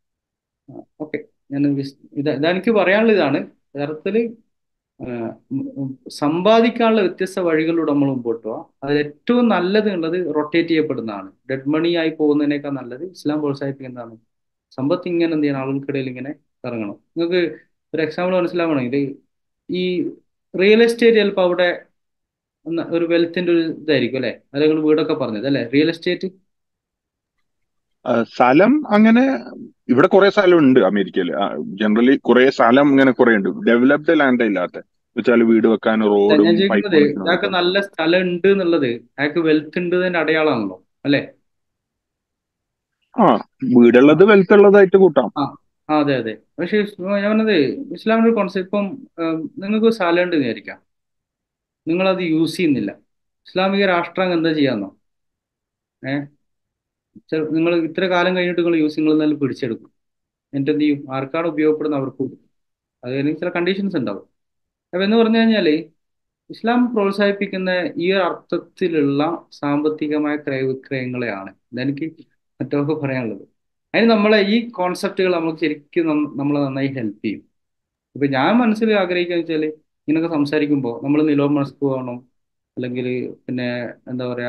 ഓക്കെ ഞാൻ വിസ്- ഇതാ ഇതാ എനിക്ക് പറയാനുള്ള ഇതാണ് യഥാർത്ഥത്തിൽ ആഹ് ഉം ഉം സമ്പാദിക്കാനുള്ള വ്യത്യസ്ത വഴികളിലൂടെ നമ്മൾ മുമ്പോട്ട് പോവാം അതിൽ ഏറ്റവും നല്ലത് ഉള്ളത് റൊട്ടേറ്റ് ചെയ്യപ്പെടുന്നതാണ് ഡെഡ് മണി ആയി പോകുന്നതിനേക്കാൾ നല്ലത് ഇസ്ലാം പ്രോത്സാഹിപ്പിക്കുന്നതാണ് സമ്പത്ത് ഇങ്ങനെ എന്ത് ചെയ്യണം ആളുകൾക്കിടയിൽ ഇങ്ങനെ ഇറങ്ങണം നിങ്ങൾക്ക് ഒരു എക്സാമ്പിൾ മനസ്സിലാവണമെങ്കിൽ ഈ റിയൽ എസ്റ്റേറ്റ് ചിലപ്പോൾ അവിടെ ഒന്ന് ഒരു വെൽത്തിന്റെ ഒരു ഇതായിരിക്കും അല്ലെ അത് നിങ്ങൾ വീടൊക്കെ പറഞ്ഞത് അല്ലെ റിയൽ എസ്റ്റേറ്റ് ആ, സ്ഥലം അങ്ങനെ ഇവിടെ കുറെ സ്ഥലം ഉണ്ട് അമേരിക്കയിൽ ജനറലി കുറെ സ്ഥലം ഇങ്ങനെ കുറെ ഉണ്ട് ഡെവലപ്ഡ് ലാൻഡ് ഇല്ലാത്ത വെച്ചാൽ വീട് വെക്കാൻ റോഡും ഞാൻ പൈപ്പ് ചോദിക്കുന്നത് അയാൾക്ക് നല്ല സ്ഥലം ഉണ്ട് എന്നുള്ളത് അയാൾക്ക് വെൽത്ത് ഉണ്ട് എന്നതിന്റെ അടയാളമാണല്ലോ അല്ലെ ആ വീടുള്ളത് വെൽത്ത് ഉള്ളതായിട്ട് കൂട്ടാം ആ ആ, അതെ അതെ പക്ഷേ ഇസ്- ഞാൻ പറഞ്ഞത് ഇസ്ലാമിന്റെ ഒരു കോൺസെപ്റ്റ് ഇപ്പം ഉം, നിങ്ങൾക്ക് സ്ഥലം ഉണ്ട് എന്ന് വിചാരിക്കാം നിങ്ങളത് യൂസ് ചെയ്യുന്നില്ല ഇസ്ലാമിക രാഷ്ട്രം എന്താ ചെയ്യാന്നോ ഏഹ് നിങ്ങൾ ഇത്ര കാലം കഴിഞ്ഞിട്ട് നിങ്ങൾ യൂസ് നിങ്ങൾ എന്നാലും പിടിച്ചെടുക്കും എന്നിട്ട് എന്ത് ചെയ്യും ആർക്കാണ് ഉപയോഗപ്പെടുന്നത് അവർക്ക് കൊടുക്കും അത് കഴിഞ്ഞ് ചില കണ്ടീഷൻസ് ഉണ്ടാവും അപ്പൊ എന്ന് പറഞ്ഞു കഴിഞ്ഞാല് ഇസ്ലാം പ്രോത്സാഹിപ്പിക്കുന്ന ഈ ഒരു അർത്ഥത്തിലുള്ള സാമ്പത്തികമായ ക്രയവിക്രയങ്ങളെയാണ് ഇതെനിക്ക് മറ്റൊക്കെ പറയാനുള്ളത് അതിന് നമ്മളെ ഈ കോൺസെപ്റ്റുകൾ നമുക്ക് ശരിക്കും നം- നമ്മളെ നന്നായി ഹെൽപ്പ് ചെയ്യും ഇപ്പൊ ഞാൻ മനസ്സിൽ ആഗ്രഹിക്കുക വെച്ചാല് ഇങ്ങനൊക്കെ സംസാരിക്കുമ്പോൾ നമ്മൾ നിലോ മസ്ക് വേണം അല്ലെങ്കിൽ പിന്നെ എന്താ പറയാ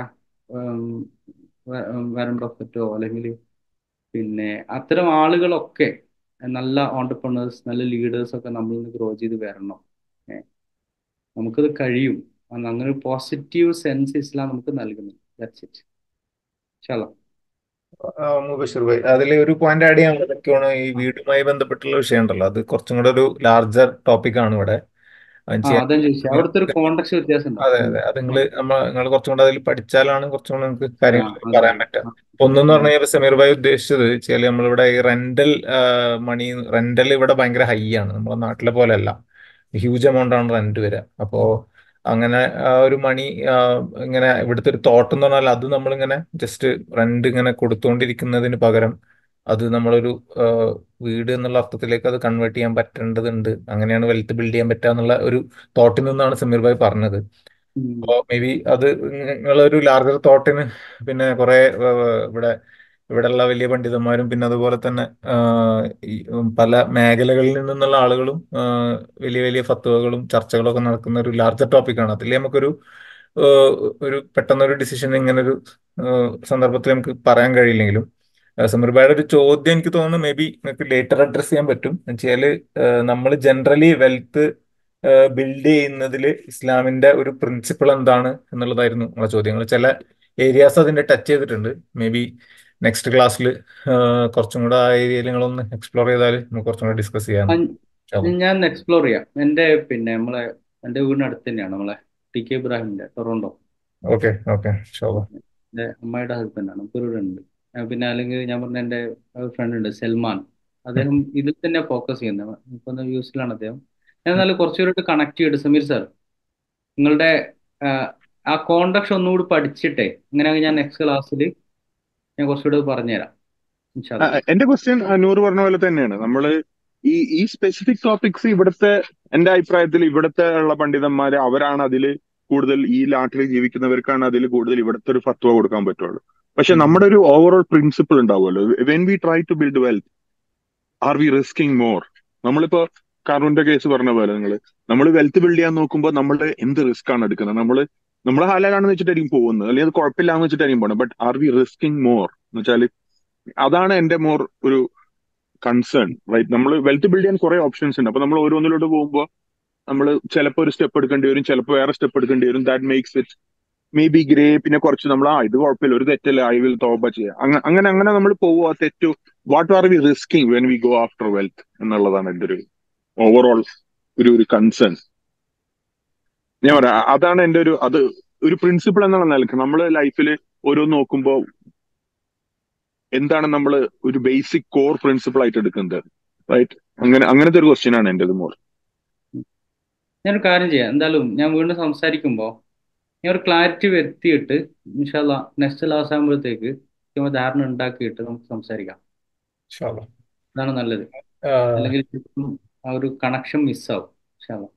വാരൻ ബഫറ്റോ അല്ലെങ്കിൽ പിന്നെ അത്തരം ആളുകളൊക്കെ നല്ല ഓണ്ടർപ്രണേഴ്സ് നല്ല ലീഡേഴ്സ് ഒക്കെ നമ്മളിൽ നിന്ന് ഗ്രോ ചെയ്ത് വരണം ഏ, നമുക്കത് കഴിയും അന്ന് അങ്ങനെ ഒരു പോസിറ്റീവ് സെൻസ് ഇസ്ലാം നമുക്ക് നൽകുന്നു ദാറ്റ്സ് ഇറ്റ് ഇൻഷാല്ലാ ആ, മുബഷിർ ഭായ് അതിൽ ഒരു പോയിന്റ് ആഡ് ചെയ്യാൻ ഇതൊക്കെയാണ് ഈ വീടുമായി ബന്ധപ്പെട്ടുള്ള വിഷയം ഉണ്ടല്ലോ അത് കുറച്ചും കൂടെ ഒരു ലാർജർ ടോപ്പിക് ആണ് ഇവിടെ അത് ആ ചെയ്യാൻ അതാണ് ചോദിച്ചത് അവിടുത്തെ ഒരു കോണ്ടക്സ്റ്റ് വ്യത്യാസം ഉണ്ടാവും അതെ ഉം. അതെ അത് നിങ്ങൾ നമ്മൾ നിങ്ങൾ കുറച്ചും കൂടെ അതിൽ പഠിച്ചാലാണ് കുറച്ചും കൂടെ നിങ്ങൾക്ക് ആ കാര്യങ്ങൾ അതെ പറയാൻ അതെ പറ്റുക ആ ഇപ്പൊ ഒന്നെന്ന് ഉം. പറഞ്ഞു കഴിഞ്ഞാൽ സമീർ ഭായ് ഉദ്ദേശിച്ചത് വെച്ചാൽ നമ്മളിവിടെ ഈ റെന്റൽ മണി റെന്റൽ ഇവിടെ ഭയങ്കര ഹൈ ആണ് നമ്മുടെ നാട്ടിലെ പോലെ അല്ല ഹ്യൂജ് എമൗണ്ട് ആണ് റെന്റ് വരിക അപ്പോ അങ്ങനെ ആ, ഒരു മണി ഇങ്ങനെ ഇവിടുത്തെ ഒരു തോട്ടം എന്ന് പറഞ്ഞാൽ അത് നമ്മളിങ്ങനെ ജസ്റ്റ് റെന്റ് ഇങ്ങനെ കൊടുത്തുകൊണ്ടിരിക്കുന്നതിന് പകരം അത് നമ്മളൊരു ആ, വീട് എന്നുള്ള അർത്ഥത്തിലേക്ക് അത് കൺവേർട്ട് ചെയ്യാൻ പറ്റേണ്ടതുണ്ട് അങ്ങനെയാണ് വെൽത്ത് ബിൽഡ് ചെയ്യാൻ പറ്റുക എന്നുള്ള ഒരു തോട്ടിൽ നിന്നാണ് സമീർ ഭായ് പറഞ്ഞത് ഉം. അപ്പോൾ മേ ബി അത് നിങ്ങളൊരു ലാർജർ തോട്ടിന് പിന്നെ കുറെ ഇവിടെ ഇവിടെയുള്ള വലിയ പണ്ഡിതന്മാരും പിന്നെ അതുപോലെ തന്നെ ആ, ഈ പല മേഖലകളിൽ നിന്നുള്ള ആളുകളും ആ, വലിയ വലിയ ഫത്വകളും ചർച്ചകളൊക്കെ നടക്കുന്ന ഒരു ലാർജർ ടോപ്പിക്കാണ് അതിൽ നമുക്കൊരു ഏഹ്, ഒരു പെട്ടെന്നൊരു ഡിസിഷൻ ഇങ്ങനെ ഒരു സന്ദർഭത്തിൽ നമുക്ക് പറയാൻ കഴിയില്ലെങ്കിലും ഏഹ്, സമീർ ഭായിയുടെ ഒരു ചോദ്യം എനിക്ക് തോന്നുന്നു മേ ബി നിങ്ങൾക്ക് ലേറ്റർ അഡ്രസ് ചെയ്യാൻ പറ്റും വെച്ചാല് നമ്മൾ ജനറലി വെൽത്ത് ബിൽഡ് ചെയ്യുന്നതിൽ ഇസ്ലാമിന്റെ ഒരു പ്രിൻസിപ്പിൾ എന്താണ് എന്നുള്ളതായിരുന്നു നമ്മളെ ചോദ്യങ്ങൾ ചില ഏരിയാസ് അതിന്റെ ടച്ച് ചെയ്തിട്ടുണ്ട് മേ ബി നെക്സ്റ്റ് ക്ലാസ്സിൽ കുറച്ചും കൂടെ ആ ഏരിയയിൽ നിങ്ങളൊന്ന് എക്സ്പ്ലോർ ചെയ്താൽ നമുക്ക് കുറച്ചും കൂടെ ഡിസ്കസ് ചെയ്യാം ഇൻഷാല്ലാ. ഞാൻ എക്സ്പ്ലോർ ചെയ്യാം എൻ്റെ പിന്നെ നമ്മളെ എൻ്റെ വീടിനടുത്ത് തന്നെയാണ് നമ്മളെ ടി കെ ഇബ്രാഹിമിന്റെ ടൊറോണ്ടോ ഓക്കെ ഓക്കെ ഇൻഷാല്ലാ. എൻ്റെ അമ്മയുടെ ഹസ്ബൻഡാണ് ഉണ്ട് പിന്നെ അല്ലെങ്കിൽ ഞാൻ പറഞ്ഞ എൻ്റെ ഫ്രണ്ട് ഉണ്ട് സൽമാൻ അദ്ദേഹം ഇതിൽ തന്നെ ഫോക്കസ് ചെയ്യുന്നത് ഇപ്പൊ യൂസിലാണ് അദ്ദേഹം ഞാൻ എന്നാലും കുറച്ചുകൂടെ കണക്ട് ചെയ്തിട്ട് സമീർ സാർ നിങ്ങളുടെ ആ, ആ കോണ്ടക്ഷൻ ഒന്നുകൂടി പഠിച്ചിട്ടേ അങ്ങനെയാണെങ്കിൽ ഞാൻ നെക്സ്റ്റ് ക്ലാസ്സിൽ ഞാൻ കുറച്ചുകൂടെ പറഞ്ഞുതരാം ആ, ഇൻഷാല്ലാ എന്റെ ക്വസ്റ്റ്യൻ നൂറ് പറഞ്ഞ പോലെ തന്നെയാണ് നമ്മള് ഈ ഈ സ്പെസിഫിക് ടോപ്പിക്സ് ഇവിടുത്തെ എന്റെ അഭിപ്രായത്തിൽ ഇവിടുത്തെ ഉള്ള പണ്ഡിതന്മാര് അവരാണ് അതിൽ കൂടുതൽ ഈ നാട്ടിൽ ജീവിക്കുന്നവർക്കാണ് അതിൽ കൂടുതൽ ഇവിടുത്തെ ഒരു ഫത്വ കൊടുക്കാൻ പറ്റുള്ളൂ പക്ഷെ നമ്മുടെ ഒരു ഓവറോൾ പ്രിൻസിപ്പിൾ ഉണ്ടാവുമല്ലോ when we try to build wealth are we risking more നമ്മളിപ്പോ കാർബണിന്റെ കേസ് പറഞ്ഞ പോലെ നിങ്ങൾ നമ്മൾ വെൽത്ത് ബിൽഡ് ചെയ്യാൻ നോക്കുമ്പോൾ നമ്മൾ എന്ത് റിസ്ക് ആണ് എടുക്കുന്നത് നമ്മൾ നമ്മൾ ഹാലാലാണെന്ന് വെച്ചിട്ടായിരിക്കും പോകുന്നത് അല്ലെങ്കിൽ അത് കുഴപ്പമില്ലാന്ന് വെച്ചിട്ടായിരിക്കും പോകുന്നത് but are we risking more എന്ന് വെച്ചാൽ അതാണ് എന്റെ മോർ ഒരു കൺസേൺ റൈറ്റ് നമ്മൾ വെൽത്ത് ബിൽഡ് ചെയ്യാൻ കുറെ ഓപ്ഷൻസ് ഉണ്ട് അപ്പൊ നമ്മൾ ഓരോന്നിലോട്ട് പോകുമ്പോൾ നമ്മൾ ചിലപ്പോൾ ഒരു സ്റ്റെപ്പ് എടുക്കേണ്ടി വരും ചിലപ്പോൾ വേറെ സ്റ്റെപ്പ് എടുക്കേണ്ടി വരും that makes it maybe grey പിന്നെ കുറച്ച് നമ്മൾ ആ ഇത് കുഴപ്പമില്ല ഒരു തെറ്റല്ല ഐ വിൽ തോപ ചെയ്യാം അങ്ങ- അങ്ങനെ അങ്ങനെ നമ്മൾ പോവുക തെറ്റു what are we risking when we go after wealth എന്നുള്ളതാണ് എന്റെ ഒരു ഓവറോൾ ഒരു ഒരു കൺസേൺ ഞാൻ പറയാം അതാണ് എന്റെ ഒരു അത് ഒരു പ്രിൻസിപ്പിൾ എന്നുള്ള നിലക്ക് നമ്മൾ ലൈഫിൽ ഓരോ നോക്കുമ്പോൾ എന്താണ് നമ്മൾ ഒരു ബേസിക് കോർ പ്രിൻസിപ്പിൾ ആയിട്ട് എടുക്കുന്നത് റൈറ്റ് അങ്ങനെ അങ്ങനത്തെ ഒരു ക്വസ്റ്റ്യൻ ആണ് എന്റെ മോർ ഞാനൊരു കാര്യം ചെയ്യാം എന്തായാലും ഞാൻ വീണ്ടും സംസാരിക്കുമ്പോൾ ഞാൻ ഒരു ക്ലാരിറ്റി വരുത്തിയിട്ട് ഇൻഷാല്ല നെക്സ്റ്റ് ക്ലാസ് ആകുമ്പോഴത്തേക്ക് കൃത്യമായ ധാരണ ഉണ്ടാക്കിയിട്ട് നമുക്ക് സംസാരിക്കാം ഇൻഷാല്ലാ. അതാണ് നല്ലത് ആ, അല്ലെങ്കിൽ ചിലപ്പം ആ ഒരു കണക്ഷൻ മിസ്സാവും ഇൻഷാല്ല